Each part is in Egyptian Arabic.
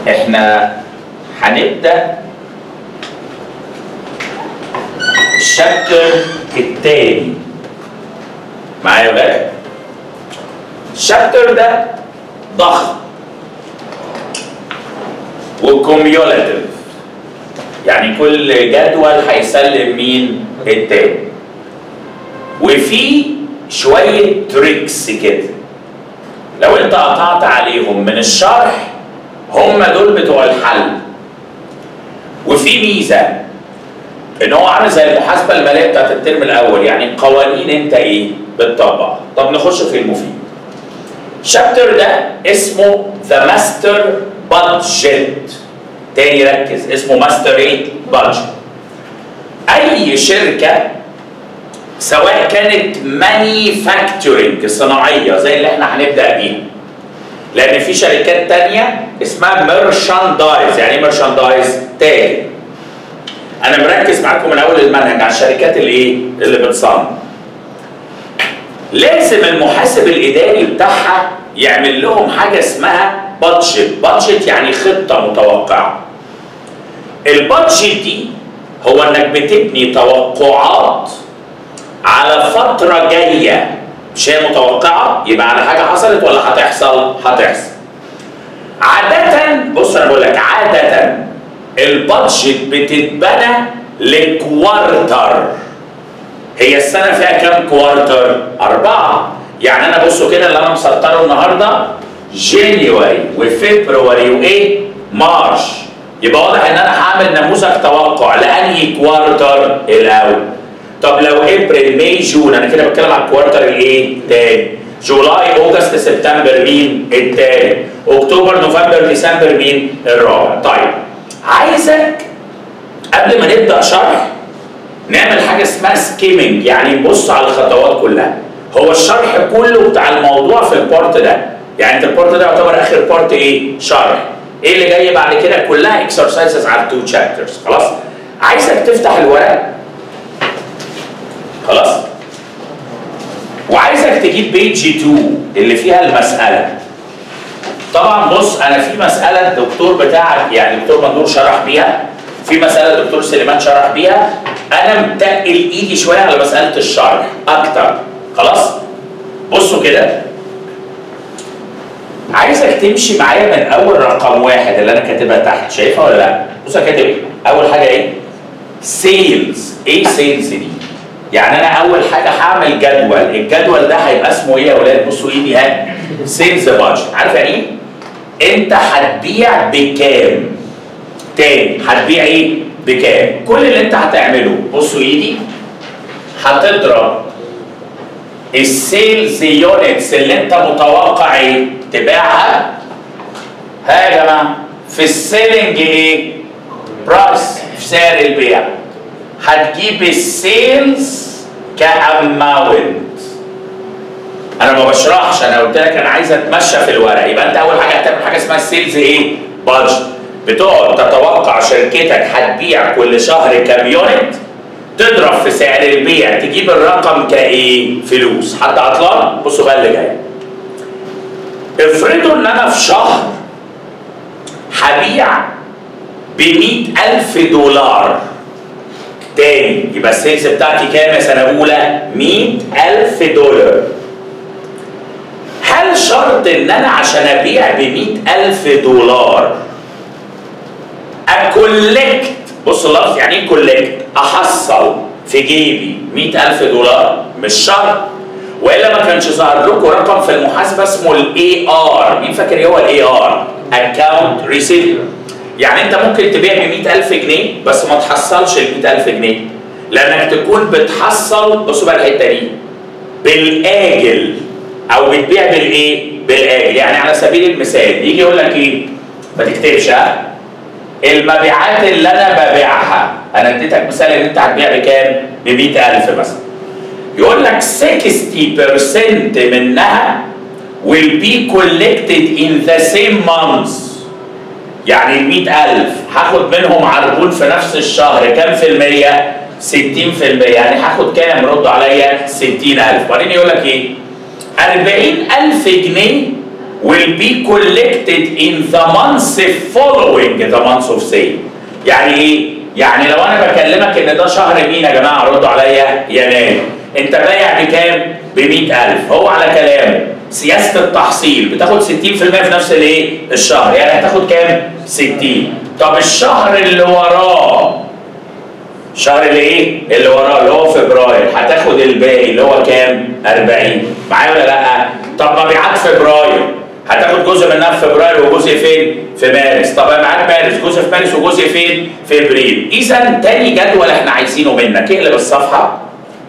احنا هنبدا الشابتر التاني معايا يا ولاد الشابتر ده ضخم وكوميولاتيف يعني كل جدول هيسلم مين التاني وفي شويه تريكس كده لو انت قطعت عليهم من الشرح هم دول بتوع الحل وفي ميزه ان هو عامل زي المحاسبه الماليه بتاعت الترم الاول يعني قوانين انت ايه بتطبقها طب نخش في المفيد الشابتر ده اسمه ذا ماستر بادجت تاني ركز اسمه ماستر ايه بادجت اي شركه سواء كانت مانيفاكتورنج صناعيه زي اللي احنا هنبدا بيها لان في شركات تانية اسمها ميرشاندايز يعني ايه ميرشاندايز تاني انا مركز معاكم من اول المنهج على الشركات اللي ايه اللي بتصنع لازم المحاسب الاداري بتاعها يعمل لهم حاجه اسمها بادجت بادجت يعني خطه متوقعه البادجت دي هو انك بتبني توقعات على فتره جايه مش هي متوقعه يبقى على حاجه حصلت ولا هتحصل هتحصل عاده بص انا بقول لك عاده البادجت بتتبنى لكوارتر هي السنة فيها كام كوارتر؟ أربعة يعني أنا بصوا كده اللي أنا مسطره النهاردة جانيوري وفبراير وإيه؟ مارش يبقى واضح إن أنا هعمل نموذج توقع لأنهي كوارتر الأول طب لو ابريل ماي جون أنا كده بتكلم على الكوارتر الإيه؟ تاني جولاي اوجست سبتمبر مين؟ التالت اكتوبر نوفمبر ديسمبر مين؟ الرابع طيب عايزك قبل ما نبدا شرح نعمل حاجه اسمها سكيمنج يعني نبص على الخطوات كلها هو الشرح كله بتاع الموضوع في البارت ده يعني انت البارت ده يعتبر اخر بارت ايه شرح ايه اللي جاي بعد كده كلها اكسرسايزز على التو تشابترز خلاص عايزك تفتح الورق خلاص وعايزك تجيب بيج 2 اللي فيها المساله طبعا بص انا في مساله الدكتور بتاعك يعني دكتور مندور شرح بيها في مساله الدكتور سليمان شرح بيها انا متقل ايدي شويه على مساله الشرح اكتر خلاص بصوا كده عايزك تمشي معايا من اول رقم واحد اللي انا كاتبها تحت شايفها ولا لا؟ بص انا كاتب ايه؟ اول حاجه ايه؟ سيلز ايه سيلز دي؟ يعني انا اول حاجه هعمل جدول الجدول ده هيبقى اسمه ايه يا ولاد؟ بصوا ايدي ها سيلز بادجت عارف يعني ايه؟ انت هتبيع بكام؟ تاني هتبيع ايه؟ بكام؟ كل اللي انت هتعمله بصوا ايدي هتضرب السيلز يونتس اللي انت متوقع ايه؟ تبيعها ها يا جماعه في السيلنج ايه؟ برايس في سعر البيع هتجيب السيلز كاماونت انا ما بشرحش انا قلت لك انا عايز اتمشى في الورق يبقى انت اول حاجه هتعمل حاجه اسمها السيلز ايه؟ بادجت بتقعد تتوقع شركتك هتبيع كل شهر كام يونت تضرب في سعر البيع تجيب الرقم كايه؟ فلوس حد عطلان؟ بصوا بقى اللي جاي افرضوا ان انا في شهر هبيع ب ألف دولار تاني يبقى السيلز بتاعتي كام يا سنه اولى؟ ألف دولار هل شرط ان انا عشان ابيع ب ألف دولار اكولكت بص اللفظ يعني ايه كولكت احصل في جيبي 100000 دولار مش شرط والا ما كانش ظهر لكم رقم في المحاسبه اسمه الاي ار مين فاكر ايه هو الاي ار اكونت ريسيفر يعني انت ممكن تبيع ب 100000 جنيه بس ما تحصلش ال 100000 جنيه لانك تكون بتحصل بصوا بقى الحته دي بالاجل او بتبيع بالايه؟ بالاجل يعني على سبيل المثال يجي يقول لك ايه؟ ما تكتبش ها المبيعات اللي انا ببيعها انا اديتك مثال ان انت هتبيع بكام؟ ب 100000 مثلا يقول لك 60% منها will be collected in the same months يعني ال 100000 هاخد منهم عربون في نفس الشهر كام في المية؟ 60% يعني هاخد كام؟ ردوا عليا 60000 وبعدين يقول لك ايه؟ 40000 جنيه will be collected in the months following the month of sale يعني ايه يعني لو انا بكلمك ان ده شهر مين يا جماعه ردوا عليا يناير انت بايع بكام ب 100000 هو على كلامه سياسه التحصيل بتاخد 60% في نفس الايه الشهر يعني هتاخد كام 60 طب الشهر اللي وراه الشهر اللي ايه؟ اللي وراه اللي هو فبراير هتاخد الباقي اللي هو كام؟ 40 معايا ولا لا؟ طب مبيعات فبراير هتاخد جزء منها في فبراير وجزء فين؟ في مارس، طب مبيعات مارس جزء في مارس وجزء فين؟ في ابريل، إذا تاني جدول احنا عايزينه منك، اقلب الصفحة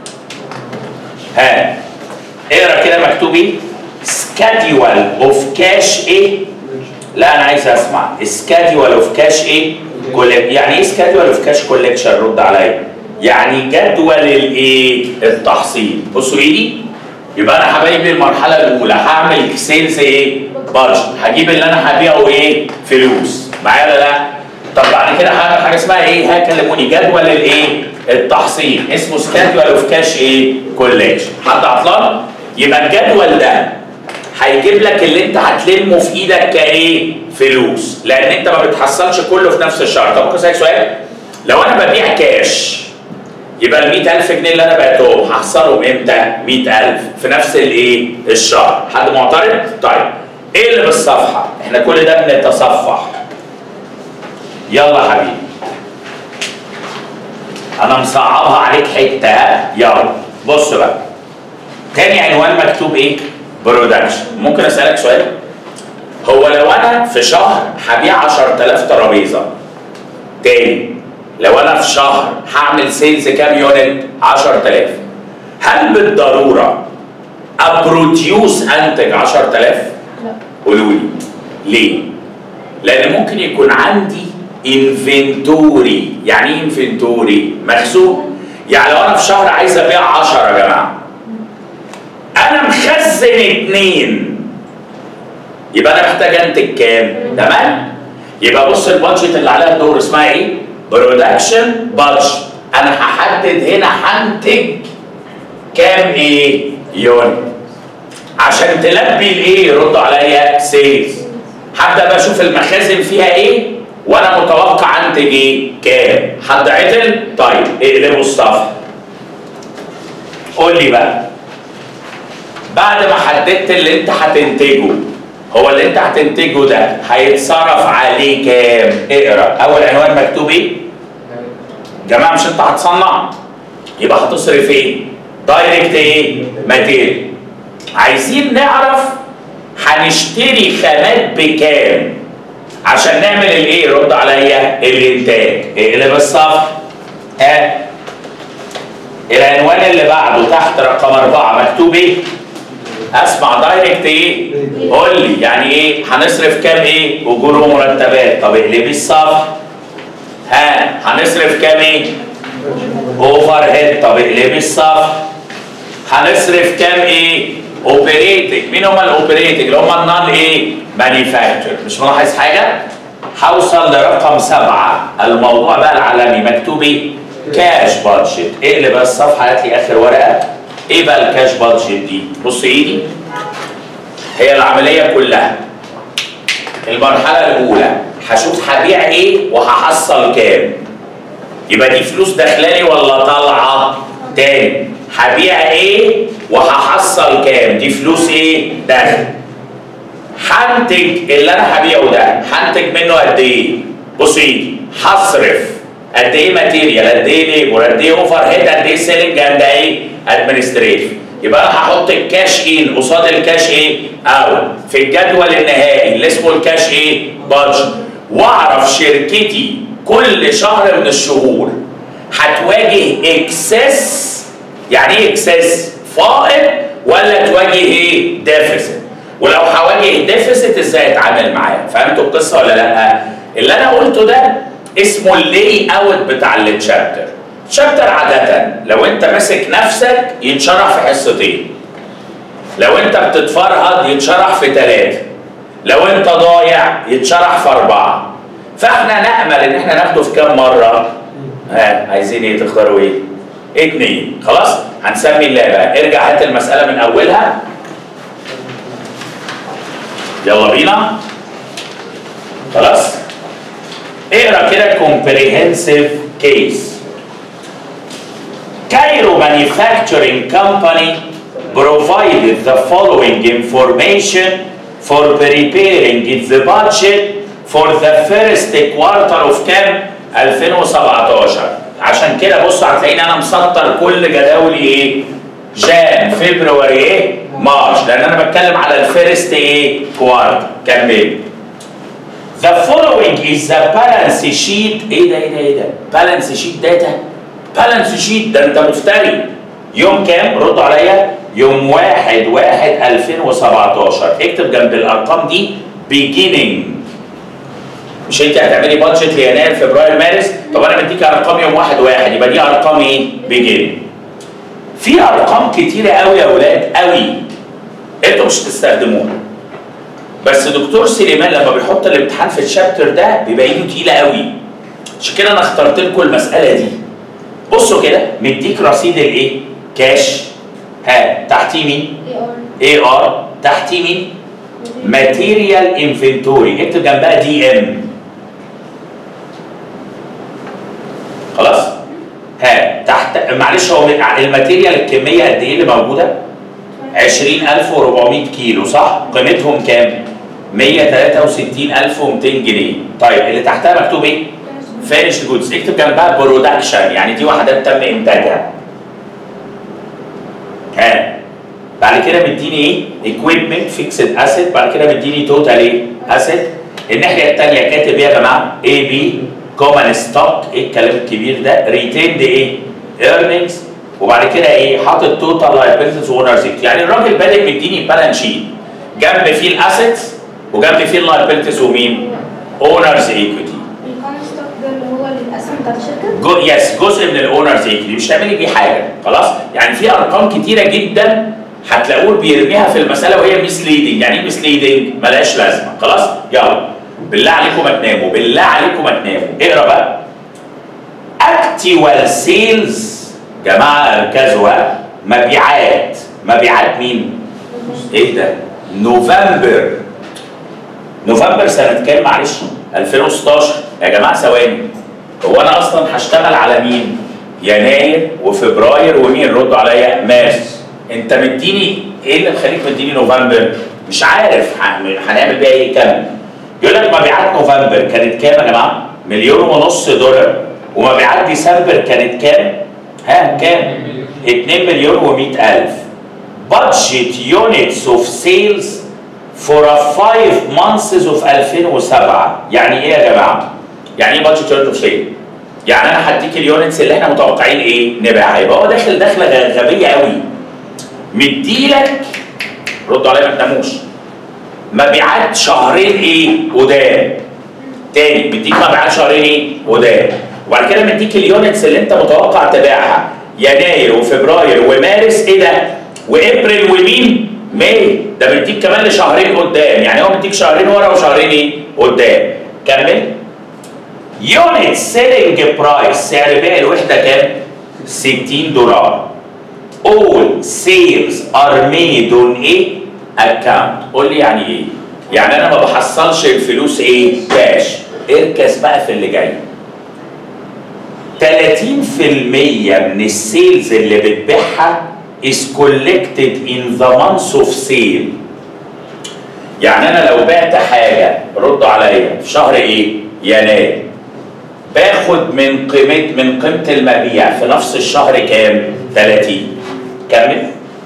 ها اقرا كده مكتوب ايه؟ schedule of cash ايه؟ لا انا عايز اسمع schedule of cash ايه؟ كوليك يعني ايه سكادول اوف كاش كوليكشن رد عليا يعني جدول الايه التحصيل بصوا ايدي يبقى انا حبايبي المرحله الاولى هعمل سيلز ايه بادجت هجيب اللي انا هبيعه ايه فلوس معايا ولا لا طب بعد كده هعمل حاجه اسمها ايه هكلموني جدول الايه التحصيل اسمه سكادول اوف كاش ايه كوليكشن حد عطلان يبقى الجدول ده هيجيب لك اللي انت هتلمه في ايدك كايه فلوس لان انت ما بتحصلش كله في نفس الشهر طب ممكن اسالك سؤال لو انا ببيع كاش يبقى ال 100000 جنيه اللي انا بعتهم هحصلهم امتى 100000 في نفس الايه الشهر حد معترض طيب ايه اللي بالصفحه احنا كل ده بنتصفح يلا يا حبيبي انا مصعبها عليك حته يلا بص بقى تاني عنوان مكتوب ايه برودكشن ممكن اسالك سؤال هو لو انا في شهر هبيع 10000 ترابيزه تاني لو انا في شهر هعمل سيلز كام يونت 10000 هل بالضروره ابروديوس انتج 10000 لا قولوا لي ليه لان ممكن يكون عندي انفنتوري يعني ايه انفنتوري مخزون يعني لو انا في شهر عايز ابيع 10 يا جماعه انا مخزن اتنين يبقى انا محتاج انتج كام تمام يبقى بص البادجت اللي عليها الدور اسمها ايه برودكشن بادجت انا هحدد هنا هنتج كام ايه يونت عشان تلبي الايه رد عليا سيلز هبدا بقى اشوف المخازن فيها ايه وانا متوقع انتج ايه كام حد عدل طيب اقلبوا الصفحه قول لي بقى بعد ما حددت اللي انت هتنتجه هو اللي انت هتنتجه ده هيتصرف عليه كام اقرا اول عنوان مكتوب ايه جماعه مش انت هتصنع يبقى هتصرف ايه دايركت ايه ماتيريال عايزين نعرف هنشتري خامات بكام عشان نعمل الايه رد عليا الانتاج اقلب الصف ها العنوان اللي بعده تحت رقم أربعة مكتوب ايه اسمع دايركت ايه قول لي يعني ايه هنصرف كام ايه اجور ومرتبات طب اقلبي الصف ها هنصرف كام ايه اوفر هيد طب اقلبي الصف هنصرف كام ايه اوبريتنج مين هم الاوبريتنج اللي هم النون ايه مانيفاكتشر مش ملاحظ حاجه هوصل لرقم سبعة الموضوع بقى العالمي مكتوب ايه كاش بادجت اقلب بقى الصفحه هات لي اخر ورقه ايه بقى الكاش بادجت دي بص ايدي هي العمليه كلها المرحله الاولى هشوف هبيع ايه وهحصل كام يبقى دي فلوس داخلالي ولا طالعه تاني هبيع ايه وهحصل كام دي فلوس ايه دخل هنتج اللي انا هبيعه ده هنتج منه قد ايه بص ايدي هصرف قد ايه ماتيريال قد ايه ليبر قد ايه اوفر هيد قد ايه سيلنج قد ايه ادمنستريتيف يبقى انا هحط الكاش ان قصاد الكاش ايه اوت في الجدول النهائي اللي اسمه الكاش ايه بادجت واعرف شركتي كل شهر من الشهور هتواجه اكسس يعني ايه اكسس فائض ولا تواجه ايه ديفيسيت ولو هواجه ديفيسيت ازاي اتعامل معاه فهمتوا القصه ولا لا اللي انا قلته ده اسمه اللي اوت بتاع التشابتر الشابتر عاده لو انت ماسك نفسك يتشرح في حصتين لو انت بتتفرهد يتشرح في ثلاثه لو انت ضايع يتشرح في اربعه فاحنا نامل ان احنا ناخده في كام مره ها عايزين ايه تختاروا ايه اتنين خلاص هنسمي اللعبه ارجع هات المساله من اولها يلا بينا خلاص اقرا كده comprehensive case Cairo Manufacturing Company provided the following information for preparing its budget for the first quarter of كام 2017 عشان كده بصوا هتلاقيني انا مسطر كل جداولي ايه جان فبراير ايه مارش لان انا بتكلم على الفيرست ايه كوارتر كمل The following is the balance sheet ايه ده ايه ده ايه ده balance sheet داتا balance sheet ده انت مفتري يوم كام ردوا عليا يوم 1 1 2017 اكتب جنب الارقام دي beginning مش انت هتعملي بادجت ليناير فبراير مارس طب انا مديك ارقام يوم 1 1 يبقى دي ارقام ايه beginning في ارقام كتيره قوي يا اولاد قوي انتوا مش هتستخدموها بس دكتور سليمان لما بيحط الامتحان في الشابتر ده بيبقى ايده تقيله قوي عشان كده انا اخترت لكم المساله دي بصوا كده مديك رصيد الايه كاش ها تحتيه مين اي ار تحتيه مين ماتيريال انفنتوري اكتب جنبها دي ام خلاص ها تحت معلش هو الماتيريال الكميه قد ايه اللي موجوده 20400 كيلو صح قيمتهم كام 163200 جنيه طيب اللي تحتها مكتوب ايه فينش جودز اكتب جنبها برودكشن يعني دي وحدات تم انتاجها ها بعد كده مديني ايه ايكويبمنت فيكسد اسيت بعد كده مديني توتال ايه اسيت الناحيه الثانيه كاتب ايه يا جماعه اي بي كومن ستوك ايه الكلام الكبير ده ريتيند ايه ايرنينجز وبعد كده ايه حاطط توتال لايبيلتيز واونرز يعني الراجل بادئ مديني بالانس شيت جنب فيه الاسيتس وجنب فيه اللايبيلتيز ومين اونرز ايكويتي الكومن ستوك ده اللي هو الاسهم بتاعت الشركه جو يس جزء من الاونرز ايكويتي مش هتعملي بيه حاجه خلاص يعني في ارقام كتيره جدا هتلاقوه بيرميها في المساله وهي ميسليدنج يعني ايه ميسليدنج ملهاش لازمه خلاص يلا بالله عليكم ما تناموا بالله عليكم ما تناموا اقرا بقى اكتوال سيلز جماعه ركزوا بقى مبيعات مبيعات مين ايه ده نوفمبر نوفمبر سنه كام معلش 2016 يا جماعه ثواني هو انا اصلا هشتغل على مين يناير وفبراير ومين ردوا عليا مارس انت مديني ايه اللي مخليك مديني نوفمبر مش عارف ه- هنعمل بيها ايه كام يقول لك مبيعات نوفمبر كانت كام يا جماعه مليون ونص دولار ومبيعات ديسمبر كانت كام ها كام 2 مليون و100 الف budget units of sales for a five months of 2007 يعني ايه يا جماعه يعني ايه budget unit of sales يعني انا هديك اليونتس اللي احنا متوقعين ايه نبيعها يبقى هو داخل دخله غ- غبيه قوي مديلك ردوا عليا ما تناموش مبيعات شهرين ايه قدام تاني مديك مبيعات شهرين ايه قدام وبعد كده مديك اليونتس اللي انت متوقع تبيعها يناير وفبراير ومارس ايه ده وابريل ومين ماي ده مديك كمان لشهرين قدام يعني هو مديك شهرين ورا وشهرين ايه قدام كمل يونت سيلينج برايس سعر بيع الوحده كام 60 دولار all sales are made on a account قول لي يعني ايه يعني انا ما بحصلش الفلوس ايه كاش اركز بقى في اللي جاي 30% من السيلز اللي بتبيعها is collected in the month of sale يعني انا لو بعت حاجه ردوا عليا في شهر ايه يناير باخد من قيمه من قيمه المبيع في نفس الشهر كام 30 كمل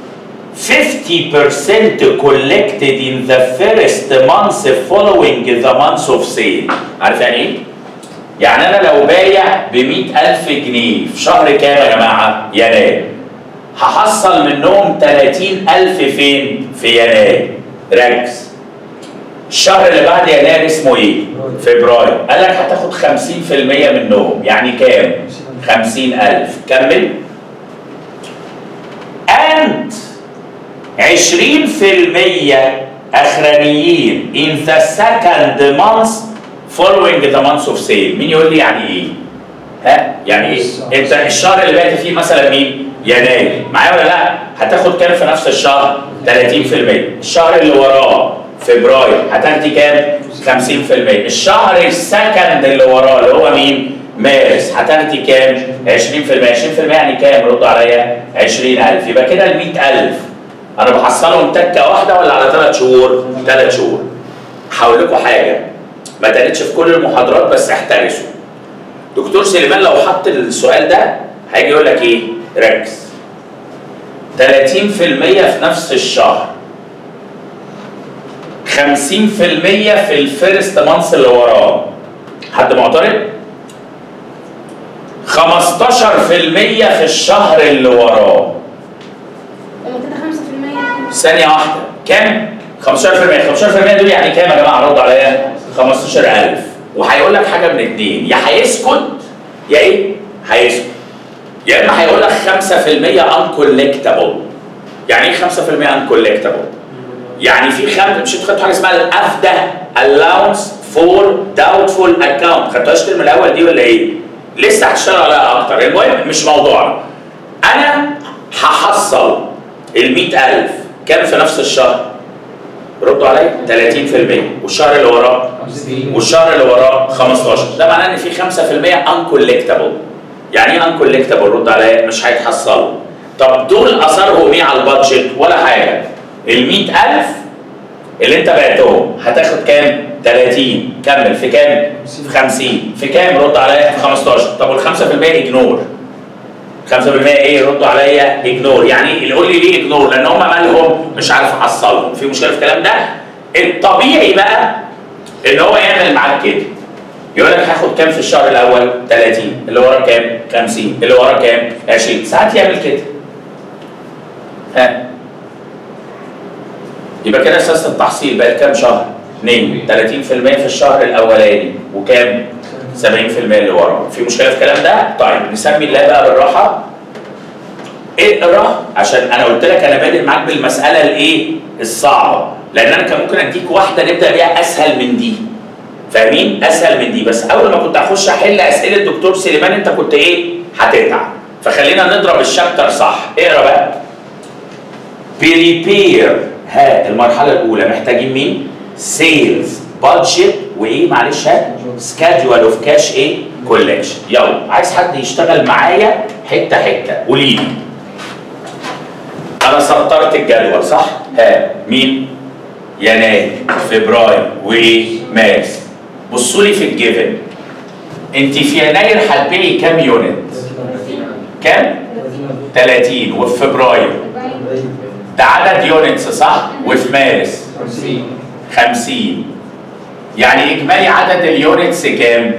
50% collected in the first month following the month of sale عارف يعني ايه؟ يعني انا لو بايع ب ألف جنيه في شهر كام يا جماعه؟ يناير هحصل منهم 30000 فين؟ في يناير ركز الشهر اللي بعد يناير اسمه ايه؟ فبراير قال لك هتاخد 50% منهم يعني كام؟ 50000 كمل and 20% اخرانيين in the second month following the month of sale مين يقول لي يعني ايه؟ ها؟ يعني ايه؟ انت الشهر اللي بعت فيه مثلا مين؟ يناير معايا ولا لا؟ هتاخد كام في نفس الشهر؟ 30% الشهر اللي وراه فبراير هتاخدي كام 50% الشهر السكند اللي وراه اللي هو مين مارس هتاخدي كام 20% 20% يعني كام ردوا عليا 20000 يبقى كده ال 100000 انا بحصلهم تكه واحده ولا على ثلاث شهور ثلاث شهور هقول لكم حاجه ما اتقالتش في كل المحاضرات بس احترسوا دكتور سليمان لو حط السؤال ده هيجي يقول لك ايه ركز 30% في نفس الشهر 50% في الفيرست مانث اللي وراه حد معترض 15% في الشهر اللي وراه هو كده 5% ثانية واحدة كام؟ 15% 15% دول يعني كام يا جماعة ردوا عليا 15000 وهيقول لك حاجة من اتنين يا هيسكت يا ايه؟ هيسكت يا اما هيقول لك 5% uncollectible يعني ايه 5% uncollectible؟ يعني في خم مش انتوا خدتوا حاجه اسمها الافدا allowance for doubtful account خدتوهاش الترم الاول دي ولا ايه؟ لسه هتشتغل عليها اكتر المهم مش موضوعنا انا هحصل ال 100000 كام في نفس الشهر؟ ردوا عليا 30% والشهر اللي وراه والشهر اللي وراه 15 ده معناه ان في 5% uncollectible يعني ايه uncollectible رد عليا مش هيتحصلوا طب دول اثرهم ايه على البادجت ولا حاجه ال 100000 اللي انت بعتهم هتاخد كام 30 كمل في كام في 50 في كام رد عليا في 15 طب وال 5% اجنور 5% ايه ردوا عليا اجنور يعني اللي يقول لي ليه اجنور لان هم مالهم مش عارف احصلهم في مشكله في الكلام ده الطبيعي بقى ان هو يعمل معاك كده يقول لك هاخد كام في الشهر الاول 30 اللي وراه كام 50 اللي وراه كام 20 ساعات يعمل كده ها يبقى كده اساس التحصيل بقى كام شهر 2 30% في الشهر الاولاني وكام 70% اللي وراه في مشكله في الكلام ده طيب نسمي الله بقى بالراحه اقرا عشان انا قلت لك انا بادئ معاك بالمساله الايه الصعبه لان انا كان ممكن اديك واحده نبدا بيها اسهل من دي فاهمين اسهل من دي بس اول ما كنت اخش احل اسئله الدكتور سليمان انت كنت ايه هتتعب فخلينا نضرب الشابتر صح اقرا بقى بريبير ها المرحله الاولى محتاجين مين سيلز بادجت وايه معلش ها سكادجول اوف كاش ايه كولكشن يلا عايز حد يشتغل معايا حته حته قولي لي انا سطرت الجدول صح ها مين يناير فبراير ومارس بصوا لي في الجيفن انت في يناير هتبيعي كام يونت كام 30 وفي فبراير ده عدد يونتس صح وفي مارس 50 يعني اجمالي عدد اليونتس كام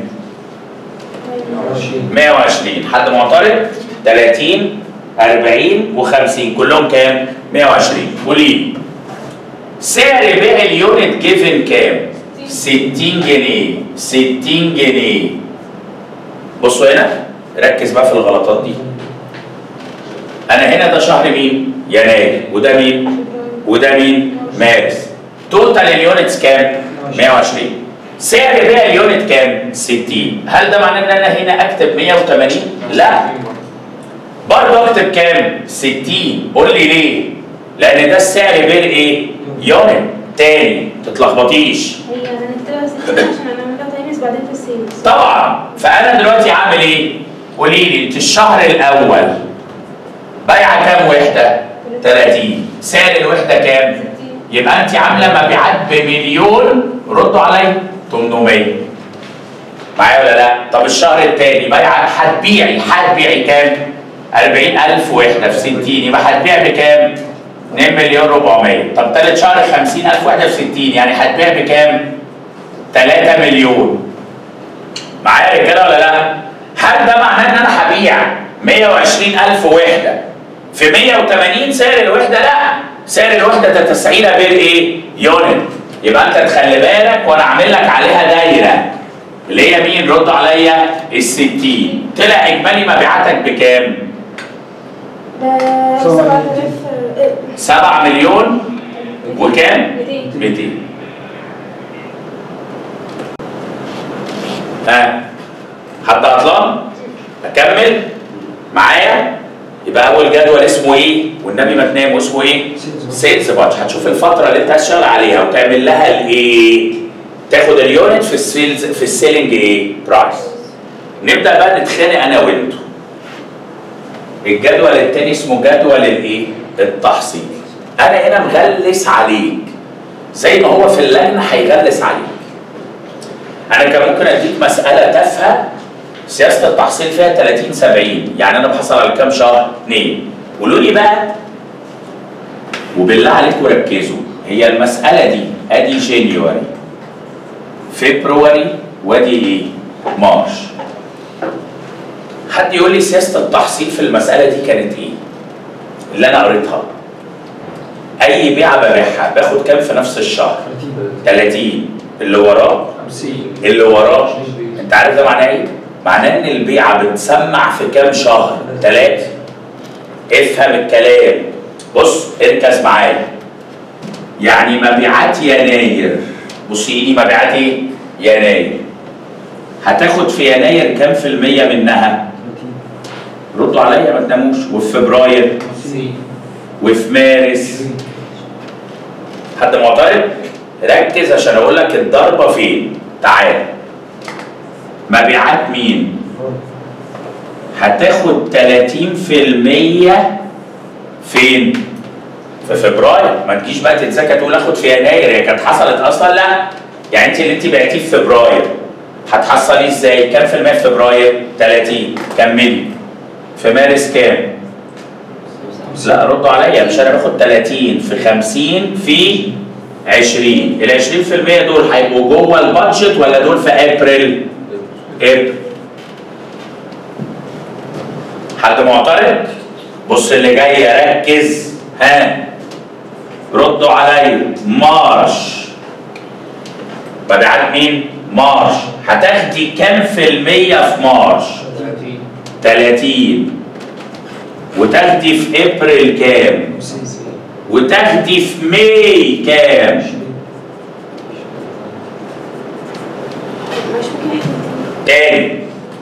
120 حد معترض 30 40 و50 كلهم كام 120 قولي لي سعر بيع اليونت جيفن كام 60 جنيه 60 جنيه بصوا هنا ركز بقى في الغلطات دي انا هنا ده شهر مين يناير وده مين وده مين مارس توتال اليونتس كام 120 سعر بيع اليونت كام 60 هل ده معناه ان انا هنا اكتب 180 لا برضه اكتب كام 60 قول لي ليه لان ده السعر بيع ايه يونت تاني تتلخبطيش هي هنكتبها 60 عشان هنعملها تايمز بعدين في السيلز طبعا فانا دلوقتي عامل ايه قولي لي انت الشهر الاول بايعه كام وحده 30 سعر الوحده كام يبقى انت عامله مبيعات بمليون ردوا عليا 800 معايا ولا لا؟ طب الشهر الثاني بايعه هتبيعي هتبيعي كام؟ 40000 وحده في 60 يبقى هتبيع بكام؟ 2 مليون 400 طب ثالث شهر 50000 وحده في 60 يعني هتبيع بكام؟ 3 مليون معايا رجاله ولا لا؟ هل ده معناه ان انا هبيع 120000 وحده في 180 سعر الوحده؟ لا سعر الوحده ده تسعيره بالايه؟ يونت يبقى انت تخلي بالك وانا عامل لك عليها دايره اللي هي مين؟ رد عليا ال 60 طلع اجمالي مبيعاتك بكام؟ ده 7000 7 مليون وكام؟ 200 200 ها حد عطلان؟ اكمل معايا يبقى اول جدول اسمه ايه والنبي ما تنام اسمه ايه سيلز بادج هتشوف الفتره اللي انت هتشتغل عليها وتعمل لها الايه تاخد اليونت في السيلز في السيلينج ايه برايس نبدا بقى نتخانق انا وانتوا الجدول التاني اسمه جدول الايه التحصيل انا هنا مغلس عليك زي ما هو في اللجنه هيغلس عليك انا كان ممكن اديك مساله تافهه سياسه التحصيل فيها 30 70 يعني انا بحصل على كام شهر؟ اثنين قولوا لي بقى وبالله عليكم ركزوا هي المساله دي ادي جانيوري فبراير وادي ايه؟ مارش حد يقول لي سياسه التحصيل في المساله دي كانت ايه؟ اللي انا قريتها اي بيعه ببيعها باخد كام في نفس الشهر؟ 30 اللي وراه 50 اللي وراه انت عارف ده معناه ايه؟ معناه ان البيعه بتسمع في كام شهر؟ ثلاثه افهم الكلام بص اركز معايا يعني مبيعات يناير بصي لي مبيعات ايه؟ يناير هتاخد في يناير كام في المية منها؟ ردوا عليا ما تناموش وفي فبراير 50 وفي مارس حد معترض؟ ركز عشان اقول لك الضربه فين؟ تعال مبيعات مين؟ هتاخد 30% فين؟ في فبراير ما تجيش بقى تتذاكى تقول اخد في يناير هي كانت حصلت اصلا لا يعني انت اللي انت بعتيه في فبراير هتحصليه ازاي؟ كام في المية في فبراير؟ 30 كملي في مارس كام؟ لا ردوا عليا مش انا باخد 30 في 50 في 20 ال 20% دول هيبقوا جوه البادجت ولا دول في ابريل؟ ابريل حد معترض؟ بص اللي جاي ركز ها ردوا عليا مارش مبيعات مين؟ مارش هتاخدي كام في المية في مارش؟ 30 30 وتاخدي في ابريل كام؟ وتاخدي في ماي كام؟ مش ممكن احنا تاني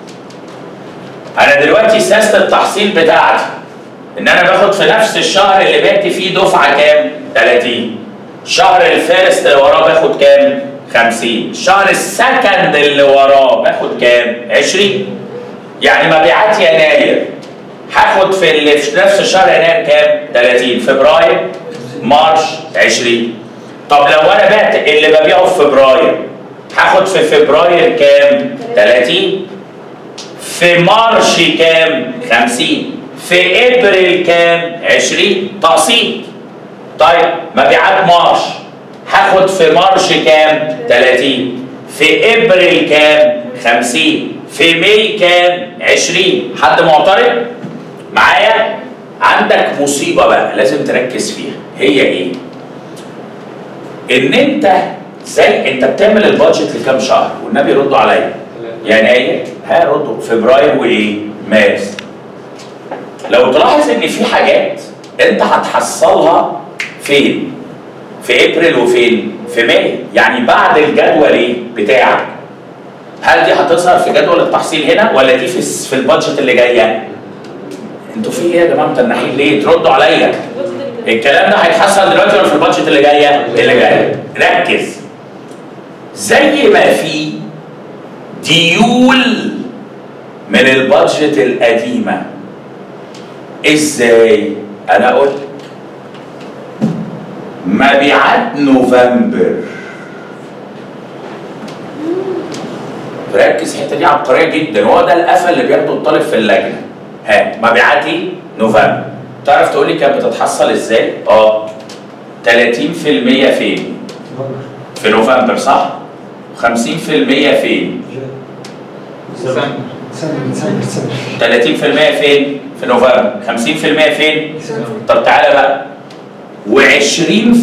انا دلوقتي سياسه التحصيل بتاعتي ان انا باخد في نفس الشهر اللي بعت فيه دفعه كام 30 الشهر الفيرست اللي وراه باخد كام 50 الشهر السكند اللي وراه باخد كام 20 يعني مبيعات يناير هاخد في اللي في نفس الشهر يناير كام 30 فبراير مارش 20 طب لو انا بعت اللي ببيعه في فبراير هاخد في فبراير كام 30 في مارش كام 50 في ابريل كام 20 تقسيط طيب مبيعات مارش هاخد في مارش كام 30 في ابريل كام 50 في ماي كام 20 حد معترض معايا عندك مصيبه بقى لازم تركز فيها هي ايه ان انت زي انت بتعمل البادجت لكام شهر والنبي ردوا عليا يناير ها ردوا فبراير وايه مارس لو تلاحظ ان في حاجات انت هتحصلها فين في ابريل وفين في ماي يعني بعد الجدول ايه بتاعك هل دي هتظهر في جدول التحصيل هنا ولا دي في الس- في البادجت اللي جايه انتوا في ايه يا جماعه متنحين ليه تردوا عليا الكلام ده هيتحصل دلوقتي ولا في البادجت اللي جايه اللي جايه ركز زي ما في ديول من البادجت القديمه ازاي انا قلت مبيعات نوفمبر ركز الحته دي عبقريه جدا هو ده القفل اللي بياخده الطالب في اللجنه ها مبيعاتي نوفمبر تعرف تقول لي كانت بتتحصل ازاي؟ اه 30% فين؟ في نوفمبر صح؟ 50% فين؟ ديسمبر 30% فين؟ في نوفمبر 50% فين؟ طب تعالى بقى و20%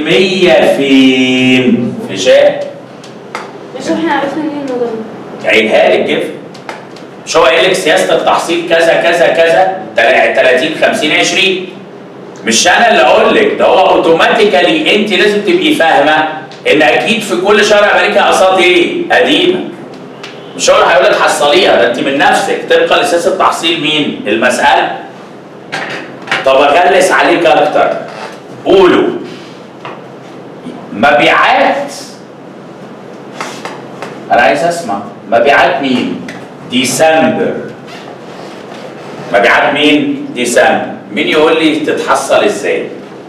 فين؟ في شهر مش احنا عرفنا منين الموضوع ده عيدها لك جف مش هو قايل لك سياسه التحصيل كذا كذا كذا تل- 30 50 20 مش انا اللي اقول لك ده هو اوتوماتيكالي انت لازم تبقي فاهمه ان اكيد في كل شهر امريكا اقساط ايه؟ قديمه مش هو اللي هيقول لك حصليها ده انت من نفسك طبقا لسياسه تحصيل مين؟ المساله طب اغلس عليك اكتر قولوا مبيعات انا عايز اسمع مبيعات مين ديسمبر مبيعات مين ديسمبر مين يقول لي تتحصل ازاي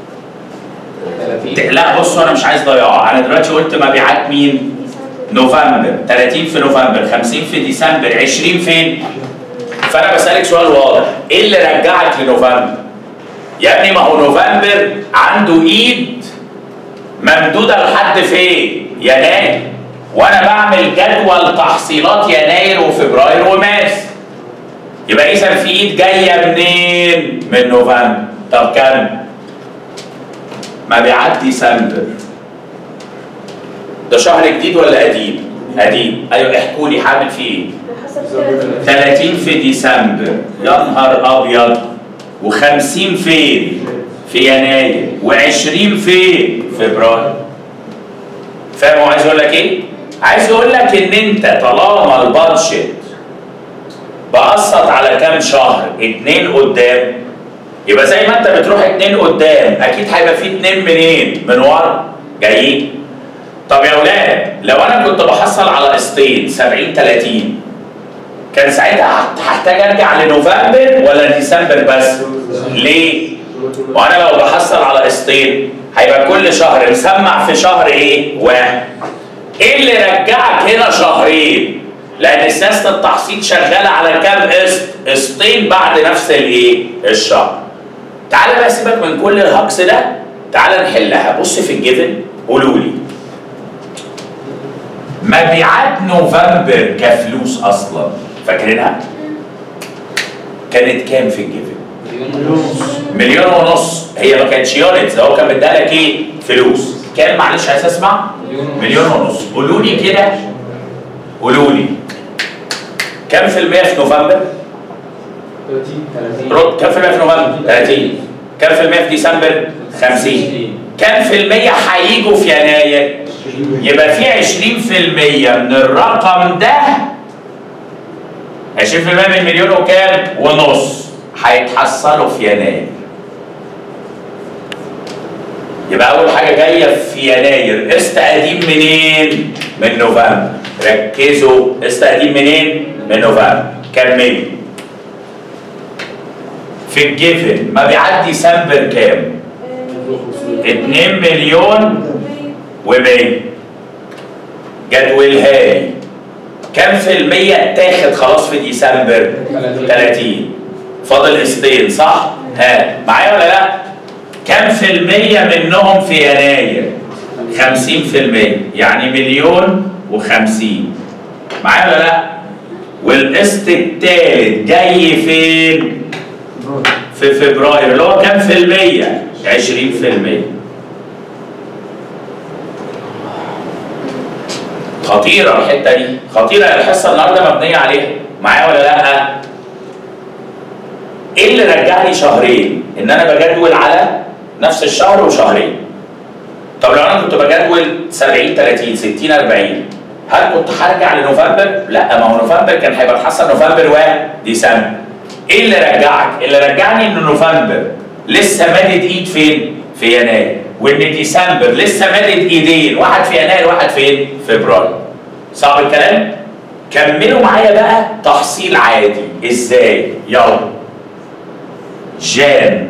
30 لا بصوا انا مش عايز ضياع انا دلوقتي قلت مبيعات مين نوفمبر 30 في نوفمبر 50 في ديسمبر 20 فين فانا بسالك سؤال واضح ايه اللي رجعك لنوفمبر يا ابني ما هو نوفمبر عنده ايد ممدوده لحد فين يناير وانا بعمل جدول تحصيلات يناير وفبراير ومارس يبقى اذا في ايد جايه منين من نوفمبر طب كم مبيعات ديسمبر ده شهر جديد ولا قديم قديم ايوه احكوا لي هعمل فيه ايه حسب كده 30 في ديسمبر يا نهار ابيض و50 فين؟ في يناير و20 فين؟ فبراير فاهم هو عايز يقول لك ايه؟ عايز يقول لك ان انت طالما البادجت بقسط على كام شهر؟ اتنين قدام يبقى زي ما انت بتروح اتنين قدام اكيد هيبقى في اتنين منين؟ من ورا جايين طب يا اولاد لو انا كنت بحصل على قسطين 70 30 كان ساعتها هحتاج ارجع لنوفمبر ولا ديسمبر بس؟ ليه؟ وانا لو بحصل على قسطين هيبقى كل شهر مسمع في شهر ايه؟ واحد. ايه اللي رجعك هنا شهرين؟ لان سياسه التحصيل شغاله على كام قسط؟ قسطين بعد نفس الايه؟ الشهر. تعالى بقى سيبك من كل الهجص ده تعالى نحلها بص في الجبن قولوا لي مبيعات نوفمبر كفلوس اصلا فاكرينها؟ كانت كام في الجبن؟ مليون ونص هي ما كانتش يونتس هو كان مديها لك ايه؟ فلوس كام معلش عايز اسمع؟ مليون ونص قولوا لي كده قولوا لي كام في المية في نوفمبر؟ 30 رد كام في المية في نوفمبر؟ 30 كام في المية في ديسمبر؟ 50 كام في المية هيجوا في يناير؟ يبقى في 20% من الرقم ده 20% من المليون وكام؟ ونص هيتحصلوا في يناير. يبقى أول حاجة جاية في يناير قسط قديم منين؟ من نوفمبر. ركزوا قسط قديم منين؟ من نوفمبر. كملوا. في الجيفن مبيعات ديسمبر كام؟ 2 مليون و100 جدولها لي كم في المية اتاخد خلاص في ديسمبر؟ 30 فاضل قسطين صح؟ ها معايا ولا لا؟ كم في المية منهم في يناير؟ 50% يعني مليون وخمسين معايا ولا لا؟ والقسط التالت جاي فين؟ في فبراير اللي هو كام في المية؟ 20% خطيرة الحتة دي خطيرة الحصة النهاردة مبنية عليها معايا ولا لأ؟ ايه اللي رجعني شهرين؟ ان انا بجدول على نفس الشهر وشهرين طب لو انا كنت بجدول 70 30 60 40 هل كنت هرجع لنوفمبر؟ لا ما هو نوفمبر كان هيبقى اتحسن نوفمبر وديسمبر ايه اللي رجعك؟ اللي رجعني ان نوفمبر لسه مادد ايد فين؟ في يناير وان ديسمبر لسه مادد ايدين واحد في يناير واحد فين؟ فبراير صعب الكلام؟ كملوا معايا بقى تحصيل عادي ازاي؟ يلا جان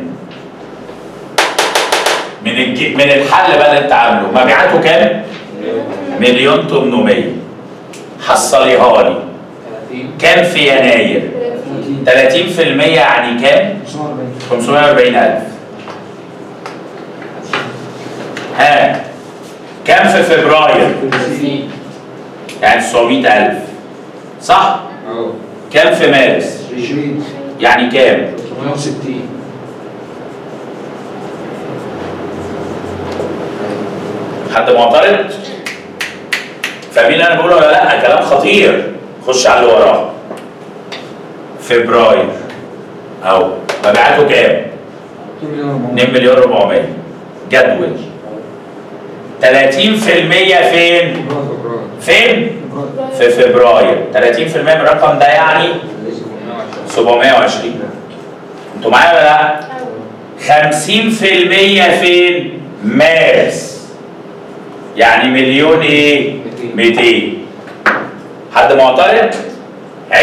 من الج... من الحل بقى اللي انت عامله مبيعاته كام؟ مليون 800 حصليها لي 30 كام في يناير؟ 30% يعني كام؟ 540000 ها كام في فبراير؟ 50 يعني 900000 صح؟ اه كام في مارس؟ 20 يعني كام؟ 360 حد معترض؟ فاهمين اللي انا بقوله ولا لا؟ كلام خطير خش على اللي وراه فبراير اهو مبيعاته كام؟ 2 مليون 400 جدول 30% فين؟ فين؟ في فبراير 30% من الرقم ده يعني 720 انتوا معايا ولا لا؟ 50% فين؟ مارس يعني مليون ايه؟ 200 حد معترض؟ 20%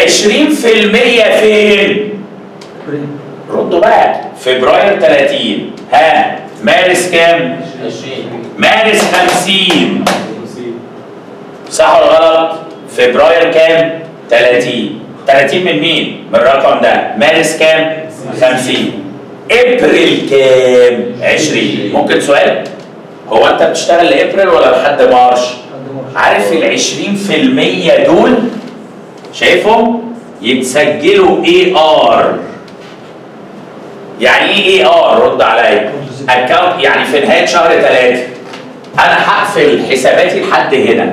فين؟ ردوا بقى فبراير 30 ها مارس كام؟ 20 مارس 50 صح ولا غلط؟ فبراير كام؟ 30 30 من مين؟ من الرقم ده مارس كام؟ 50 ابريل كام؟ 20 ممكن سؤال؟ هو انت بتشتغل لابريل ولا لحد مارش؟ عارف ال 20% دول شايفهم؟ يتسجلوا اي ار يعني ايه اي ار؟ رد عليا اكونت يعني في نهايه شهر ثلاثه انا هقفل حساباتي لحد هنا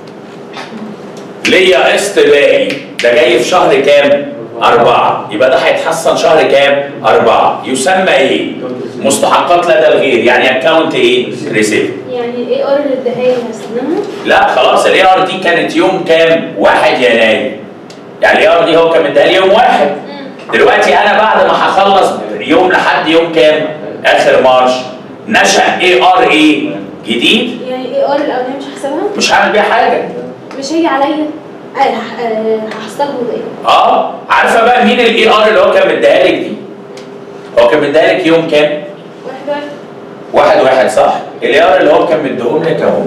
ليا قسط باقي ده جاي في شهر كام؟ أربعة يبقى ده هيتحسن شهر كام؟ أربعة يسمى إيه؟ مستحقات لدى الغير يعني أكونت إيه؟ ريسيف يعني الاي ار اللي اداها لي هستخدمها لا خلاص الاي ار دي كانت يوم كام؟ 1 يناير يعني الاي ار دي هو كان مديها لي يوم واحد دلوقتي انا بعد ما هخلص يوم لحد يوم كام؟ اخر مارش نشأ اي ار ايه؟ جديد يعني الاي ار الاولانيه مش هحسبها مش هعمل بيها حاجه مش هيجي عليا آه، هح- آه، هحصلها ايه اه عارفه بقى مين الاي ار اللي هو كان مديها لك دي؟ هو كان مديها لك يوم كام؟ واحد واحد واحد واحد صح؟ الاي ار اللي هو كان مديهم لك اهو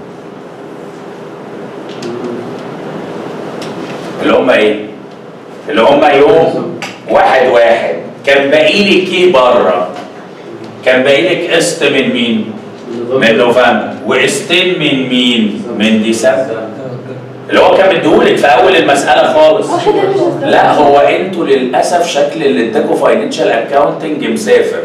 اللي هم ايه؟ اللي هم يوم واحد واحد كان باقي لك ايه بره؟ كان باقي لك قسط من مين؟ من نوفمبر وقسطين من مين؟ من ديسمبر اللي هو كان مديهولك في اول المساله خالص واحد انا مش هستخدمها لا هو انتوا للاسف شكل اللي اداكوا فاينانشال اكاونتنج مسافر